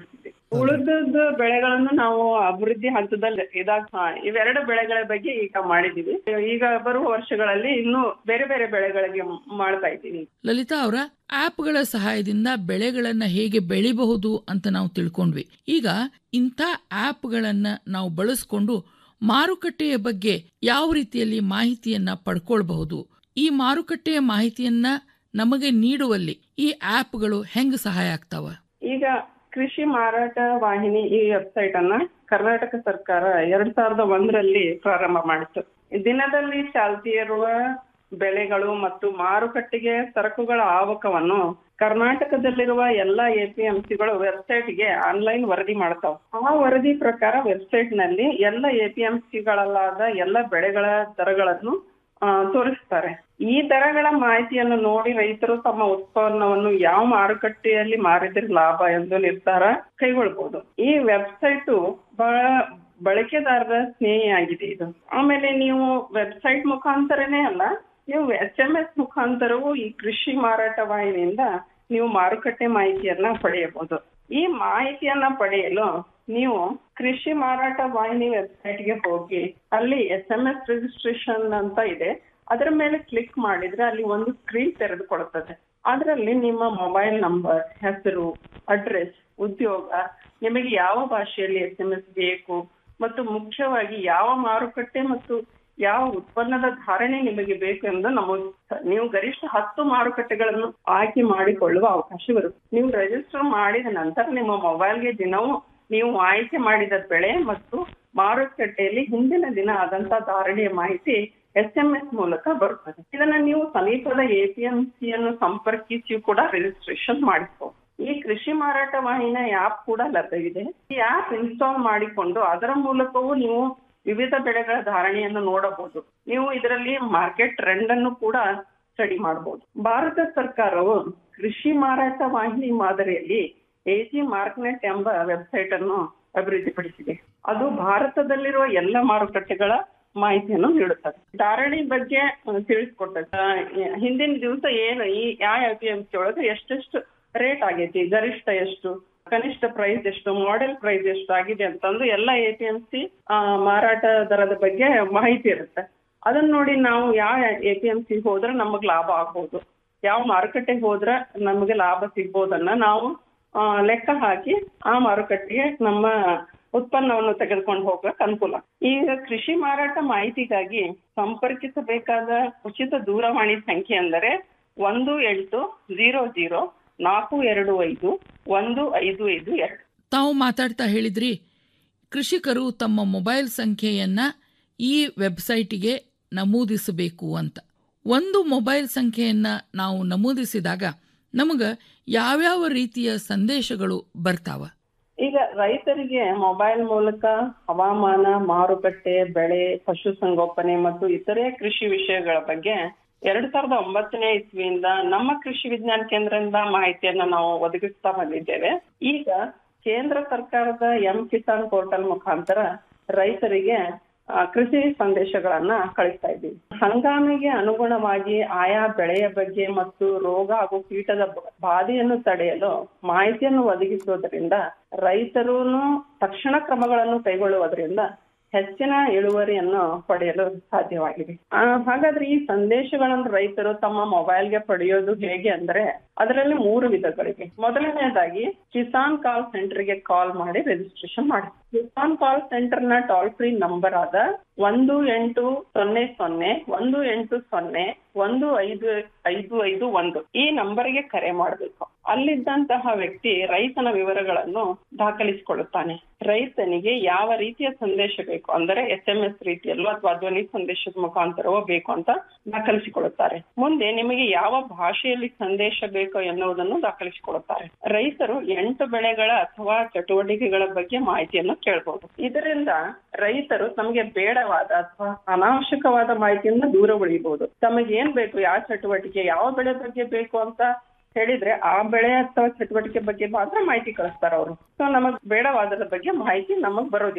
ಉಳಿದದ್ದು ಬೆಳೆಗಳನ್ನು ನಾವು ಅಭಿವೃದ್ಧಿ ಹಂತದಲ್ಲಿ ಇದಾಗ ಹಾ, ಇವೆರಡು ಬೆಳೆಗಳ ಬಗ್ಗೆ ಈಗ ಮಾಡಿದೀವಿ ಈಗ ಬರುವ ವರ್ಷಗಳಲ್ಲಿ ಇನ್ನು ಬೇರೆ ಬೇರೆ ಬೆಳೆಗಳಿಗೆ ಮ್- ಮಾಡ್ತಾ ಇದ್ದೀವಿ ಲಲಿತಾ ಅವರ ಆಪ್ಗಳ ಸಹಾಯದಿಂದ ಬೆಳೆಗಳನ್ನ ಹೇಗೆ ಬೆಳಿಬಹುದು ಅಂತ ನಾವು ತಿಳ್ಕೊಂಡ್ವಿ ಈಗ ಇಂಥ ಆಪ್ಗಳನ್ನ ನಾವು ಬಳಸ್ಕೊಂಡು ಮಾರುಕಟ್ಟೆಯ ಬಗ್ಗೆ ಯಾವ ರೀತಿಯಲ್ಲಿ ಮಾಹಿತಿಯನ್ನ ಪಡ್ಕೊಳ್ಬಹುದು ಈ ಮಾರುಕಟ್ಟೆಯ ಮಾಹಿತಿಯನ್ನ ನಮಗೆ ನೀಡುವಲ್ಲಿ ಈ ಆಪ್ಗಳು ಹೆಂಗ್ ಸಹಾಯ ಆಗ್ತಾವ ಈಗ ಕೃಷಿ ಮಾರಾಟ ವಾಹಿನಿ ಈ ವೆಬ್ಸೈಟ್ ಅನ್ನ ಕರ್ನಾಟಕ ಸರ್ಕಾರ ಎರಡ್ ಸಾವಿರದ ಒಂದರಲ್ಲಿ ಪ್ರಾರಂಭ ಮಾಡಿತು ದಿನದಲ್ಲಿ ಚಾಲ್ತಿ ಇರುವ ಬೆಳೆಗಳು ಮತ್ತು ಮಾರುಕಟ್ಟೆಗೆ ಸರಕುಗಳ ಆವಕವನ್ನು ಕರ್ನಾಟಕದಲ್ಲಿರುವ ಎಲ್ಲಾ ಎಪಿಎಂಸಿಗಳು ವೆಬ್ಸೈಟ್ಗೆ ಆನ್ಲೈನ್ ವರದಿ ಮಾಡ್ತಾವ ಆ ವರದಿ ಪ್ರಕಾರ ವೆಬ್ಸೈಟ್ ನಲ್ಲಿ ಎಲ್ಲ ಎಪಿಎಂಸಿಗಳಲ್ಲಾದ ಎಲ್ಲ ಬೆಳೆಗಳ ದರಗಳನ್ನು ಆ, ತೋರಿಸ್ತಾರೆ ಈ ದರಗಳ ಮಾಹಿತಿಯನ್ನು ನೋಡಿ ರೈತರು ತಮ್ಮ ಉತ್ಪನ್ನವನ್ನು ಯಾವ ಮಾರುಕಟ್ಟೆಯಲ್ಲಿ ಮಾರಿದ್ರೆ ಲಾಭ ಎಂದು ನಿರ್ಧಾರ ಕೈಗೊಳ್ಬಹುದು ಈ ವೆಬ್ಸೈಟ್ ಬಹಳ ಬಳಕೆದಾರರ ಸ್ನೇಹಿಯಾಗಿದೆ ಇದು ಆಮೇಲೆ ನೀವು ವೆಬ್ಸೈಟ್ ಮುಖಾಂತರನೇ ಅಲ್ಲ ನೀವು ಎಸ್ ಎಂ ಎಸ್ ಮುಖಾಂತರವೂ ಈ ಕೃಷಿ ಮಾರಾಟ ವಾಹಿನಿಯಿಂದ ನೀವು ಮಾರುಕಟ್ಟೆ ಮಾಹಿತಿಯನ್ನ ಪಡೆಯಬಹುದು ಈ ಮಾಹಿತಿಯನ್ನ ಪಡೆಯಲು ನೀವು ಕೃಷಿ ಮಾರಾಟ ವಾಹಿನಿ ವೆಬ್ಸೈಟ್ಗೆ ಹೋಗಿ ಅಲ್ಲಿ ಎಸ್ ಎಂ ಎಸ್ ರಿಜಿಸ್ಟ್ರೇಷನ್ ಅಂತ ಇದೆ ಅದರ ಮೇಲೆ ಕ್ಲಿಕ್ ಮಾಡಿದ್ರೆ ಅಲ್ಲಿ ಒಂದು ಸ್ಕ್ರೀನ್ ತೆರೆದುಕೊಳ್ಳುತ್ತದೆ ಅದರಲ್ಲಿ ನಿಮ್ಮ ಮೊಬೈಲ್ ನಂಬರ್ ಹೆಸರು ಅಡ್ರೆಸ್ ಉದ್ಯೋಗ ನಿಮಗೆ ಯಾವ ಭಾಷೆಯಲ್ಲಿ ಎಸ್ ಎಂ ಎಸ್ ಬೇಕು ಮತ್ತು ಮುಖ್ಯವಾಗಿ ಯಾವ ಮಾರುಕಟ್ಟೆ ಮತ್ತು ಯಾವ ಉತ್ಪನ್ನದ ಧಾರಣೆ ನಿಮಗೆ ಬೇಕು ಎಂದು ನಮೂದಿಸುತ್ತಾರೆ ನೀವು ಗರಿಷ್ಠ ಹತ್ತು ಮಾರುಕಟ್ಟೆಗಳನ್ನು ಆಯ್ಕೆ ಮಾಡಿಕೊಳ್ಳುವ ಅವಕಾಶವಿರುತ್ತೆ ನೀವು ರಿಜಿಸ್ಟರ್ ಮಾಡಿದ ನಂತರ ನಿಮ್ಮ ಮೊಬೈಲ್ಗೆ ದಿನವೂ ನೀವು ಆಯ್ಕೆ ಮಾಡಿದ ಬೆಳೆ ಮತ್ತು ಮಾರುಕಟ್ಟೆಯಲ್ಲಿ ಹಿಂದಿನ ದಿನ ಆದಂತ ಧಾರಣೆಯ ಮಾಹಿತಿ ಎಸ್ ಎಂ ಎಸ್ ಮೂಲಕ ಬರುತ್ತದೆ ಇದನ್ನ ನೀವು ಸಮೀಪದ ಎಪಿಎಂಸಿಯನ್ನು ಸಂಪರ್ಕಿಸಿ ಕೂಡ ರಿಜಿಸ್ಟ್ರೇಷನ್ ಮಾಡಿಸಬಹುದು ಈ ಕೃಷಿ ಮಾರಾಟ ವಾಹಿನಿಯ ಆಪ್ ಕೂಡ ಲಭ್ಯವಿದೆ ಈ ಆಪ್ ಇನ್ಸ್ಟಾಲ್ ಮಾಡಿಕೊಂಡು ಅದರ ಮೂಲಕವೂ ನೀವು ವಿವಿಧ ಬೆಳೆಗಳ ಧಾರಣೆಯನ್ನು ನೋಡಬಹುದು ನೀವು ಇದರಲ್ಲಿ ಮಾರ್ಕೆಟ್ ಟ್ರೆಂಡ್ ಅನ್ನು ಕೂಡ ಸ್ಟಡಿ ಮಾಡಬಹುದು ಭಾರತ ಸರ್ಕಾರವು ಕೃಷಿ ಮಾರಾಟ ವಾಹಿನಿ ಮಾದರಿಯಲ್ಲಿ ಎಜಿ ಮಾರ್ಕ್ನೆಟ್ ಎಂಬ ವೆಬ್ಸೈಟ್ ಅನ್ನು ಅಭಿವೃದ್ಧಿಪಡಿಸಿದೆ ಅದು ಭಾರತದಲ್ಲಿರುವ ಎಲ್ಲ ಮಾರುಕಟ್ಟೆಗಳ ಮಾಹಿತಿಯನ್ನು ನೀಡುತ್ತದೆ ಧಾರಣೆ ಬಗ್ಗೆ ಅಹ್, ತಿಳಿಸ್ಕೊಡ್ತದೆ ಅಹ್, ಹಿಂದಿನ ದಿವಸ ಏನು ಈ ಯಾವ ಎ ಪಿ ಎಂ ಸಿ ಒಳಗೆ ಎಷ್ಟೆಷ್ಟು ರೇಟ್ ಆಗೈತಿ ಗರಿಷ್ಠ ಎಷ್ಟು ಕನಿಷ್ಠ ಪ್ರೈಸ್ ಎಷ್ಟು ಮಾಡೆಲ್ ಪ್ರೈಸ್ ಎಷ್ಟು ಆಗಿದೆ ಅಂತಂದು ಎಲ್ಲ ಎ ಪಿ ಎಂ ಸಿ ಮಾರಾಟ ದರದ ಬಗ್ಗೆ ಮಾಹಿತಿ ಇರುತ್ತೆ ಅದನ್ನ ನೋಡಿ ನಾವು ಯಾವ ಎ ಪಿ ಎಂ ಸಿ ಹೋದ್ರೆ ನಮಗ್ ಲಾಭ ಆಗ್ಬೋದು ಯಾವ ಮಾರುಕಟ್ಟೆಗೆ ಹೋದ್ರೆ ನಮಗೆ ಲಾಭ ಸಿಗ್ಬೋದನ್ನ ನಾವು ಆ, ಲೆಕ್ಕ ಹಾಕಿ ಆ ಮಾರುಕಟ್ಟೆಗೆ ನಮ್ಮ ಉತ್ಪನ್ನವನ್ನು ತೆಗೆದುಕೊಂಡು ಹೋಗಕ್ ಅನುಕೂಲ ಈಗ ಕೃಷಿ ಮಾರಾಟ ಮಾಹಿತಿಗಾಗಿ ಸಂಪರ್ಕಿಸಬೇಕಾದ ಉಚಿತ ದೂರವಾಣಿ ಸಂಖ್ಯೆ ಅಂದರೆ ಒಂದು ಎಂಟು ಜೀರೋ ಜೀರೋ ನಾಲ್ಕು ಎರಡು ಐದು ಒಂದು ಐದು ಐದು ಎರಡು ತಾವು ಮಾತಾಡ್ತಾ ಹೇಳಿದ್ರಿ ಕೃಷಿಕರು ತಮ್ಮ ಮೊಬೈಲ್ ಸಂಖ್ಯೆಯನ್ನ ಈ ವೆಬ್ಸೈಟಿಗೆ ನಮೂದಿಸಬೇಕು ಅಂತ ಒಂದು ಮೊಬೈಲ್ ಸಂಖ್ಯೆಯನ್ನ ನಾವು ನಮೂದಿಸಿದಾಗ ನಮಗ ಯಾವ್ಯಾವ ರೀತಿಯ ಸಂದೇಶಗಳು ಬರ್ತಾವ ಈಗ ರೈತರಿಗೆ ಮೊಬೈಲ್ ಮೂಲಕ ಹವಾಮಾನ ಮಾರುಕಟ್ಟೆ ಬೆಳೆ ಪಶುಸಂಗೋಪನೆ ಮತ್ತು ಇತರೆ ಕೃಷಿ ವಿಷಯಗಳ ಬಗ್ಗೆ ಎರಡ್ ಸಾವಿರದ ಒಂಬತ್ತನೇ ಇಸ್ವಿಯಿಂದ ನಮ್ಮ ಕೃಷಿ ವಿಜ್ಞಾನ ಕೇಂದ್ರದಿಂದ ಮಾಹಿತಿಯನ್ನ ನಾವು ಒದಗಿಸ್ತಾ ಬಂದಿದ್ದೇವೆ ಈಗ ಕೇಂದ್ರ ಸರ್ಕಾರದ ಎಂ ಕಿಸಾನ್ ಪೋರ್ಟಲ್ ಮುಖಾಂತರ ರೈತರಿಗೆ ಆ, ಕೃಷಿ ಸಂದೇಶಗಳನ್ನ ಕಳಿಸ್ತಾ ಇದ್ದೀವಿ ಹಂಗಾಮಿಗೆ ಅನುಗುಣವಾಗಿ ಆಯಾ ಬೆಳೆಯ ಬಗ್ಗೆ ಮತ್ತು ರೋಗ ಹಾಗೂ ಕೀಟದ ಬ- ಬಾಧೆಯನ್ನು ತಡೆಯಲು ಮಾಹಿತಿಯನ್ನು ಒದಗಿಸುವುದರಿಂದ ರೈತರು ತಕ್ಷಣ ಕ್ರಮಗಳನ್ನು ಕೈಗೊಳ್ಳುವುದರಿಂದ ಹೆಚ್ಚಿನ ಇಳುವರಿಯನ್ನು ಪಡೆಯಲು ಸಾಧ್ಯವಾಗಿದೆ ಆ, ಹಾಗಾದ್ರೆ ಈ ಸಂದೇಶಗಳನ್ನು ರೈತರು ತಮ್ಮ ಮೊಬೈಲ್ಗೆ ಪಡೆಯೋದು ಹೇಗೆ ಅಂದ್ರೆ ಅದರಲ್ಲಿ ಮೂರು ವಿಧಗಳಿವೆ ಮೊದಲನೇದಾಗಿ ಕಿಸಾನ್ ಕಾಲ್ ಸೆಂಟರ್ಗೆ ಕಾಲ್ ಮಾಡಿ ರಿಜಿಸ್ಟ್ರೇಷನ್ ಮಾಡಿ ಕಿಸಾನ್ ಕಾಲ್ ಸೆಂಟರ್ ನ ಟೋಲ್ ಫ್ರೀ ನಂಬರ್ ಆದ ಒಂದು ಎಂಟು ಸೊನ್ನೆ ಸೊನ್ನೆ ಒಂದು ಎಂಟು ಸೊನ್ನೆ ಒಂದು ಐದು ಐದು ಐದು ಒಂದು ಈ ನಂಬರ್ಗೆ ಕರೆ ಮಾಡಬೇಕು ಅಲ್ಲಿದ್ದಂತಹ ವ್ಯಕ್ತಿ ರೈತನ ವಿವರಗಳನ್ನು ದಾಖಲಿಸಿಕೊಳ್ಳುತ್ತಾನೆ ರೈತನಿಗೆ ಯಾವ ರೀತಿಯ ಸಂದೇಶ ಬೇಕು ಅಂದರೆ ಎಸ್ ಎಂ ಎಸ್ ರೀತಿಯಲ್ಲೋ ಅಥವಾ ಧ್ವನಿ ಸಂದೇಶದ ಮುಖಾಂತರವೋ ಬೇಕು ಅಂತ ದಾಖಲಿಸಿಕೊಳ್ಳುತ್ತಾರೆ ಮುಂದೆ ನಿಮಗೆ ಯಾವ ಭಾಷೆಯಲ್ಲಿ ಸಂದೇಶ ಬೇಕೋ ಎನ್ನುವುದನ್ನು ದಾಖಲಿಸಿಕೊಳ್ಳುತ್ತಾರೆ ರೈತರು ಎಂಟು ಬೆಳೆಗಳ ಅಥವಾ ಚಟುವಟಿಕೆಗಳ ಬಗ್ಗೆ ಮಾಹಿತಿಯನ್ನು ಕೇಳಬಹುದು ಇದರಿಂದ ರೈತರು ತಮಗೆ ಬೇಡವಾದ ಅಥವಾ ಅನಾವಶ್ಯಕವಾದ ಮಾಹಿತಿಯಿಂದ ದೂರ ಉಳಿಯಬಹುದು ತಮಗೆ ಏನ್ ಬೇಕು ಯಾವ ಚಟುವಟಿಕೆ ಯಾವ ಬೆಳೆ ಬಗ್ಗೆ ಬೇಕು ಅಂತ ಹೇಳಿದ್ರೆ ಆ ಬೆಳೆ ಅಥವಾ ಚಟುವಟಿಕೆ ಬಗ್ಗೆ ಮಾತ್ರ ಮಾಹಿತಿ ಕಳಿಸ್ತಾರ ಅವರು ಸೊ ನಮಗ್ ಬೇಡವಾದದ ಬಗ್ಗೆ ಮಾಹಿತಿ ನಮಗ್ ಬರೋದಿಲ್ಲ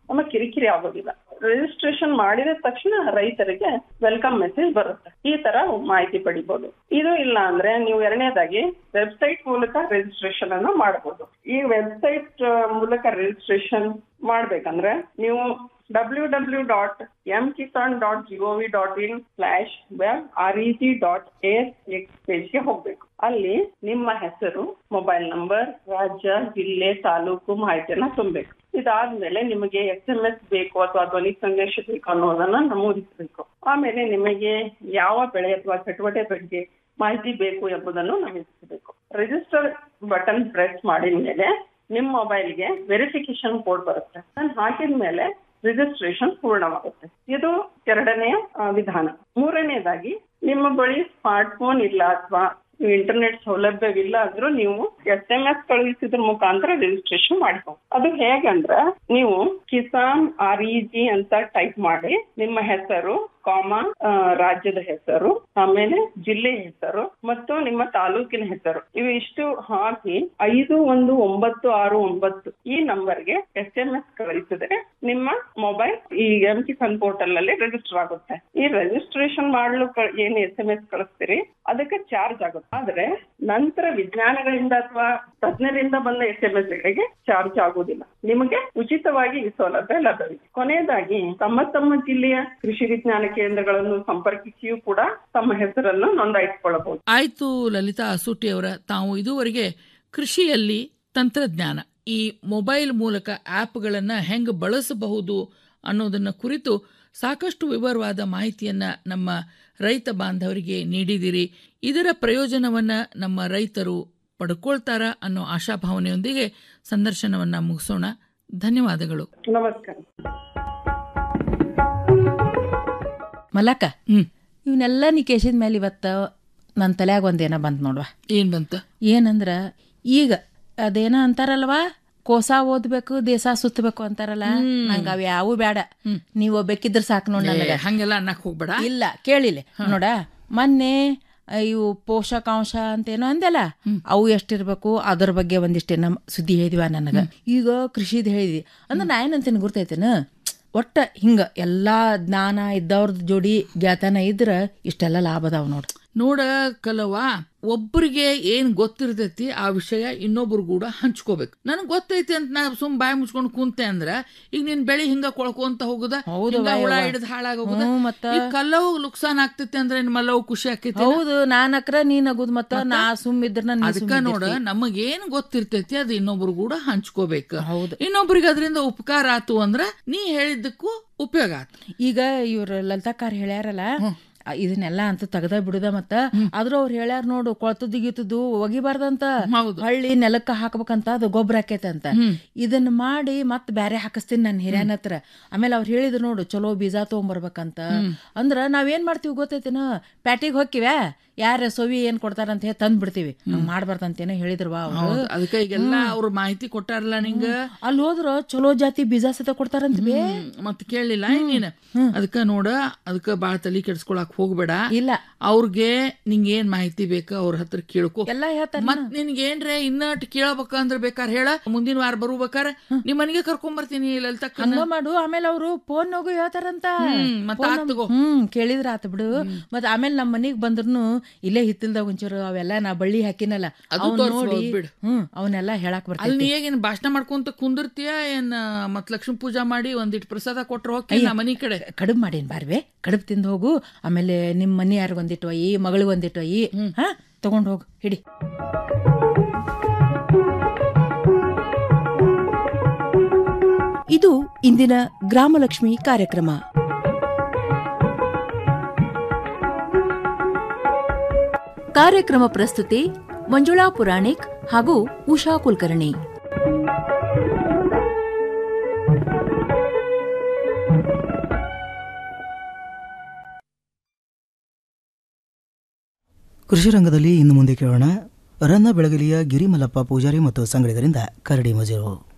ನಮಗೆ ಕಿರಿಕಿರಿ ಆಗೋದಿಲ್ಲ ರಿಜಿಸ್ಟ್ರೇಷನ್ ಮಾಡಿದ ತಕ್ಷಣ ರೈತರಿಗೆ ವೆಲ್ಕಮ್ ಮೆಸೇಜ್ ಬರುತ್ತೆ ಈ ತರ ಮಾಹಿತಿ ಪಡಿಬಹುದು ಇದು ಇಲ್ಲ ಅಂದ್ರೆ ನೀವು ಎರಡನೇದಾಗಿ ವೆಬ್ಸೈಟ್ ಮೂಲಕ ರಿಜಿಸ್ಟ್ರೇಷನ್ ಅನ್ನು ಮಾಡಬಹುದು ಈ ವೆಬ್ಸೈಟ್ ಮೂಲಕ ರಿಜಿಸ್ಟ್ರೇಷನ್ ಮಾಡ್ಬೇಕಂದ್ರೆ ನೀವು W W dot M Kisan dot GOV dot in slash web R E G dot S X ಪೇಜ್ಗೆ ಹೋಗ್ಬೇಕು ಅಲ್ಲಿ ನಿಮ್ಮ ಹೆಸರು ಮೊಬೈಲ್ ನಂಬರ್ ರಾಜ್ಯ ಜಿಲ್ಲೆ ತಾಲೂಕು ಮಾಹಿತಿಯನ್ನ ತುಂಬಬೇಕು ಇದಾದ್ಮೇಲೆ ನಿಮಗೆ ಎಸ್ ಎಂ ಎಸ್ ಬೇಕು ಅಥವಾ ಧ್ವನಿ ಸಂದೇಶ ಬೇಕು ಅನ್ನೋದನ್ನ ನಮೂದಿಸಬೇಕು ಆಮೇಲೆ ನಿಮಗೆ ಯಾವ ಬೆಳೆ ಅಥವಾ ಚಟುವಟಿಕೆ ಬಗ್ಗೆ ಮಾಹಿತಿ ಬೇಕು ಎಂಬುದನ್ನು ನಮೂದಿಸಬೇಕು ರಿಜಿಸ್ಟರ್ ಬಟನ್ ಪ್ರೆಸ್ ಮಾಡಿದ ಮೇಲೆ ನಿಮ್ಮ ಮೊಬೈಲ್ಗೆ ವೆರಿಫಿಕೇಶನ್ ಕೋಡ್ ಬರುತ್ತೆ ಅದನ್ನ ಹಾಕಿದ ಮೇಲೆ ರಿಜಿಸ್ಟ್ರೇಷನ್ ಪೂರ್ಣವಾಗುತ್ತೆ ಇದು ಎರಡನೆಯ ಆ, ವಿಧಾನ ಮೂರನೇದಾಗಿ ನಿಮ್ಮ ಬಳಿ ಸ್ಮಾರ್ಟ್ ಫೋನ್ ಇಲ್ಲ ಅಥವಾ ಇಂಟರ್ನೆಟ್ ಸೌಲಭ್ಯವಿಲ್ಲ ಅಂದ್ರೂ ನೀವು ಎಸ್ ಎಂ ಎಸ್ ಕಳುಹಿಸಿದ್ರ ಮುಖಾಂತರ ರಿಜಿಸ್ಟ್ರೇಷನ್ ಮಾಡ್ಬೋದು ಅದು ಹೇಗಂದ್ರ ನೀವು ಕಿಸಾನ್ ಆರ್ ಇ ಜಿ ಅಂತ ಟೈಪ್ ಮಾಡಿ ನಿಮ್ಮ ಹೆಸರು ಕಾಮ ಆ, ರಾಜ್ಯದ ಹೆಸರು ಆಮೇಲೆ ಜಿಲ್ಲೆ ಹೆಸರು ಮತ್ತು ನಿಮ್ಮ ತಾಲೂಕಿನ ಹೆಸರು ಇವು ಇಷ್ಟು ಹಾಕಿ ಐದು ಒಂದು ಒಂಬತ್ತು ಆರು ಒಂಬತ್ತು ಈ ನಂಬರ್ಗೆ ಎಸ್ ಎಂ ಎಸ್ ಕಳಿಸಿದ್ರೆ ನಿಮ್ಮ ಮೊಬೈಲ್ ಈ ಎಂ ಕಿಸಾನ್ ಪೋರ್ಟಲ್ ಅಲ್ಲಿ ರಿಜಿಸ್ಟರ್ ಆಗುತ್ತೆ ಈ ರಿಜಿಸ್ಟ್ರೇಷನ್ ಮಾಡಲು ಕ- ಏನ್ ಎಸ್ ಎಂ ಎಸ್ ಕಳಿಸ್ತೀರಿ ಅದಕ್ಕೆ ಚಾರ್ಜ್ ಆಗುತ್ತೆ ಆದ್ರೆ ನಂತರ ವಿಜ್ಞಾನಗಳಿಂದ ಅಥವಾ ತಜ್ಞರಿಂದ ಬಂದ ಎಸ್ ಎಂ ಎಸ್ ಗಳಿಗೆ ಚಾರ್ಜ್ ಆಗುವುದಿಲ್ಲ ನಿಮಗೆ ಉಚಿತವಾಗಿ ಈ ಸೌಲಭ್ಯ ಲಭ್ಯವಿದೆ ಕೊನೆಯದಾಗಿ ತಮ್ಮ ತಮ್ಮ ಜಿಲ್ಲೆಯ ಕೃಷಿ ವಿಜ್ಞಾನ ಕೇಂದ್ರಗಳನ್ನು ಸಂಪರ್ಕಿಸಿಯೂ ಕೂಡ ತಮ್ಮ ಹೆಸರನ್ನು ನೋಂದಾಯಿಸಿಕೊಳ್ಳಬಹುದು ಆಯ್ತು ಲಲಿತಾ ಅಸೂಟಿ ಅವರ ತಾವು ಇದುವರೆಗೆ ಕೃಷಿಯಲ್ಲಿ ತಂತ್ರಜ್ಞಾನ ಈ ಮೊಬೈಲ್ ಮೂಲಕ ಆ್ಯಪ್ಗಳನ್ನು ಹೆಂಗೆ ಬಳಸಬಹುದು ಅನ್ನೋದನ್ನ ಕುರಿತು ಸಾಕಷ್ಟು ವಿವರವಾದ ಮಾಹಿತಿಯನ್ನ ನಮ್ಮ ರೈತ ಬಾಂಧವರಿಗೆ ನೀಡಿದಿರಿ ಇದರ ಪ್ರಯೋಜನವನ್ನ ನಮ್ಮ ರೈತರು ಪಡ್ಕೊಳ್ತಾರ ಅನ್ನೋ ಆಶಾಭಾವನೆಯೊಂದಿಗೆ ಸಂದರ್ಶನವನ್ನ ಮುಗಿಸೋಣ ಧನ್ಯವಾದಗಳು ನಮಸ್ಕಾರ ಮಲಕ ಇವನ್ನೆಲ್ಲ ನೀ ಕೇಸಿದ ಮೇಲೆ ಇವತ್ತ ನನ್ನ ತಲ್ಯಾಗ ಒಂದೇನ ಬಂತ ನೋಡ್ವಾ ಏನ್ ಬಂತ ಏನಂದ್ರ ಈಗ ಅದೇನ ಅಂತಾರಲ್ವಾ ಕೋಸ ಓದ್ಬೇಕು ದೇಶ ಸುತ್ತಬೇಕು ಅಂತಾರಲ್ಲ ನಂಗ ಅವ್ ಯಾವು ಬೇಡ ನೀವ್ ಒಬ್ಬೇಕಿದ್ರ ಸಾಕು ನೋಡ್ ನನಗ ಏ, ಹಂಗೆಲ್ಲ ಅನ್ನಕ್ ಹೋಗ್ಬೇಡ ಇಲ್ಲ ಕೇಳಿಲ್ಲ ನೋಡ ಮೊನ್ನೆ ಆ, ಇವು ಪೋಷಕಾಂಶ ಅಂತೇನೋ ಅಂದೆಲ್ಲ ಅವು ಎಷ್ಟಿರ್ಬೇಕು ಅದ್ರ ಬಗ್ಗೆ ಒಂದಿಷ್ಟೇನ ಸುದ್ದಿ ಹೇಳಿದಿವ ನನಗ ಈಗ ಕೃಷಿದ್ ಹೇಳಿದ್ವಿ ಅಂದ್ರೆ ನಾ ಏನಂತೇನೆ ಗುರ್ತೈತೇನ ಒಟ್ಟ ಹಿಂಗ ಎಲ್ಲಾ ಜ್ಞಾನ ಇದ್ದವ್ರದ್ ಜೋಡಿ ಗೆಳತನ ಇದ್ರ ಇಷ್ಟೆಲ್ಲ ಲಾಭ ಅದಾವ ನೋಡ್ ನೋಡ ಕಲವ ಒಬ್ಬರಿಗೆ ಏನ್ ಗೊತ್ತಿರ್ತೈತಿ ಆ ವಿಷಯ ಇನ್ನೊಬ್ರು ಕೂಡ ಹಂಚ್ಕೋಬೇಕು ನನಗ್ ಗೊತ್ತೈತಿ ಅಂತ ನಾ ಸುಮ್ ಬಾಯಿ ಮುಚ್ಕೊಂಡು ಕುಂತೆ ಅಂದ್ರ ಈಗ ನಿನ್ ಬೆಳಿ ಹಿಂಗ ಕೊಳ್ಕೊಂತ ಹೋಗುದ ಹೌದು ಹಿಂಗ ಹುಳ ಯವ್ವ. ಹಿಡಿದ್ ಹಾಳಾಗೋಗುದ ಹ್ಞೂ ಮತ್ತ? ಈ ಕಲ್ಲವು ನುಕ್ಸಾನ್ ಆಗ್ತೈತಿ ಅಂದ್ರೆ ನಿನ್ ಮಲ್ಲವು ಖುಷಿ ಆಕೈತಿ ಹೌದು ನಾನಕ್ರ ನೀನ್ ಆಗುದ್ ಮತ್ತ ನಾ ಸುಮ್ ಇದ್ರ ಅದಕ್ಕ ನೋಡ ನಮಗೇನ್ ಗೊತ್ತಿರ್ತೈತಿ ಅದು ಇನ್ನೊಬ್ರು ಕೂಡ ಹಂಚ್ಕೋಬೇಕು ಇನ್ನೊಬ್ರಿಗೆ ಅದರಿಂದ ಉಪಕಾರ ಆತು ಅಂದ್ರ ನೀ ಹೇಳಿದ್ದಕ್ಕೂ ಉಪಯೋಗ ಆತು ಈಗ ಇವ್ರ ಲಲಿತಾಕಾರ್ ಹೇಳ್ಯಾರಲ್ಲ ಆ, ಇದನ್ನೆಲ್ಲ ಅಂತ ತೆಗ್ದ ಬಿಡುದ ಮತ್ತ ಆದ್ರೂ ಅವ್ರು ಹೇಳ್ಯಾರ ನೋಡು ಕೊಳ್ತದ್ದು ಗೀತದ್ದು ಒಗಿಬಾರ್ದಂತ ಹಳ್ಳಿ ನೆಲಕ್ಕ ಹಾಕ್ಬೇಕಂತ ಅದು ಗೊಬ್ಬರ ಆಕೈತಂತ ಇದನ್ನ ಮಾಡಿ ಮತ್ ಬ್ಯಾರೆ ಹಾಕಿಸ್ತೀನಿ ನನ್ನ ಹಿರಿಯನ ಹತ್ರ ಆಮೇಲೆ ಅವ್ರು ಹೇಳಿದ್ರು ನೋಡು ಚಲೋ ಬೀಜ ತಗೊಂಬರ್ಬೇಕಂತ ಅಂದ್ರ ನಾವೇನ್ ಮಾಡ್ತೀವಿ ಗೊತ್ತೈತೇನ ಪ್ಯಾಟಿಗೆ ಹೋಗ್ಕಿವ್ಯಾ ಯಾರ ಸೊವಿ ಏನ್ ಕೊಡ್ತಾರಂತ ಹೇಳಿ ತಂದ್ ಬಿಡ್ತೀವಿ ಹಂಗ್ ಮಾಡ್ಬಾರ್ದಂತೇನೋ ಹೇಳಿದ್ರವಾ ಹೌದು. ಅವ್ರು ಅದಕ್ಕ ಈಗೆಲ್ಲ ಅವ್ರ ಮಾಹಿತಿ ಕೊಟ್ಟಾರಲ್ಲ ನಿಂಗ ಅಲ್ಲಿ ಹೋದ್ರ ಚಲೋ ಜಾತಿ ಬೀಜ ಸತ ಕೊಡ್ತಾರಂತ ಬೇ ಮತ್ ಕೇಳಿಲ್ಲ ನೀನ್ ಅದಕ್ಕ ನೋಡ ಅದಕ್ಕ ಬಾಳ ತಲಿ ಕೆಡ್ಸ್ಕೊಳಕ್ ಹೋಗ್ಬೇಡ ಇಲ್ಲ ಅವ್ರಿಗೆ ನಿಂಗ್ ಏನ್ ಮಾಹಿತಿ ಬೇಕ ಅವ್ರ ಹತ್ರ ಕೇಳ್ಕೊ ಎಲ್ಲಾ ಹೇಳ್ತಾರ ಮತ್ ನಿನ್ಗೇನ್ರೆ ಇನ್ನಟ್ ಕೇಳಬೇಕಂದ್ರ ಬೇಕಾರ ಹೇಳ ಮುಂದಿನ ವಾರ ಬರ್ಬೇಕಾರ ನಿಮ್ ಮನೆಗೆ ಕರ್ಕೊಂಡ್ ಬರ್ತೀನಿ ಲಲಿತಕ್ಕ ಹಂಗ ಮಾಡು ಆಮೇಲೆ ಅವರು ಫೋನ್ ಹೋಗು ಹೇಳ್ತಾರಂತ ಹ್ಮ್, ಮತ್ತ್ phone ಆತ್ ನಮ್- ತಗೋ. ಹ್ಮ್ ಕೇಳಿದ್ರ ಆತ ಬಿಡು ಮತ್ ಆಮೇಲೆ ನಮ್ ಮನಿಗ್ ಬಂದ್ರುನು ಇಲ್ಲೇ ಹಿತ್ತಲ್ದಾಗ ಒಂಚೂರು ಅವೆಲ್ಲ ನಾ ಬಳ್ಳಿ ಹಾಕಿನಲ್ಲ ಅದು ಅವ್ನ್ ತೋರ್ಸ್ಬೋದು ನೋಡಿ ಬಿಡು. ಹ್ಮ್ ಅವನ್ನೆಲ್ಲ ಹೇಳಾಕ್ ಅಲ್ಲಿ ಬರ್ತೈತಿ ನೀ ಏನ್ ಭಾಷಣ ಮಾಡ್ಕೊಂತ ಕುಂದಿರ್ತೀಯ ಏನ್ ಮತ್ ಲಕ್ಷ್ಮೀ ಪೂಜಾ ಮಾಡಿ ಒಂದಿಟ್ ಪ್ರಸಾದ ಕೊಟ್ರ ಹೋಗಿ ಅಯ್ಯ, ನಾ ಮನಿ ಕಡೆ ಕಡುಬ್ ಮಾಡೇನ್ ಬಾರ್ವೆ ಕಡುಬ್ ತಿಂದು ಹೋಗು ಆಮೇಲೆ ನಿಮ್ ಮನಿ ಯಾರು ಒಂದಿಟ್ಟು ಒಯ್ಯಿ ಮಗಳು ಒಂದಿಟ್ಟು ಒಯ್ಯಿ ಹಾ ತಗೊಂಡ್ ಹೋಗು ಹಿಡಿ ಇದು ಇಂದಿನ ಗ್ರಾಮಲಕ್ಷ್ಮಿ ಕಾರ್ಯಕ್ರಮ ಕಾರ್ಯಕ್ರಮ ಪ್ರಸ್ತುತಿ ಮಂಜುಳಾ ಪುರಾಣಿಕ್ ಹಾಗೂ ಉಷಾ ಕುಲಕರ್ಣಿ ಕೃಷಿ ರಂಗದಲ್ಲಿ ಇನ್ನು ಮುಂದೆ ಕೇಳೋಣ ರನ್ನ ಬೆಳಗಲಿಯ ಗಿರಿಮಲ್ಲಪ್ಪ ಪೂಜಾರಿ ಮತ್ತು ಸಂಗಡಿಗರಿಂದ ಕರಡಿ ಮಜರು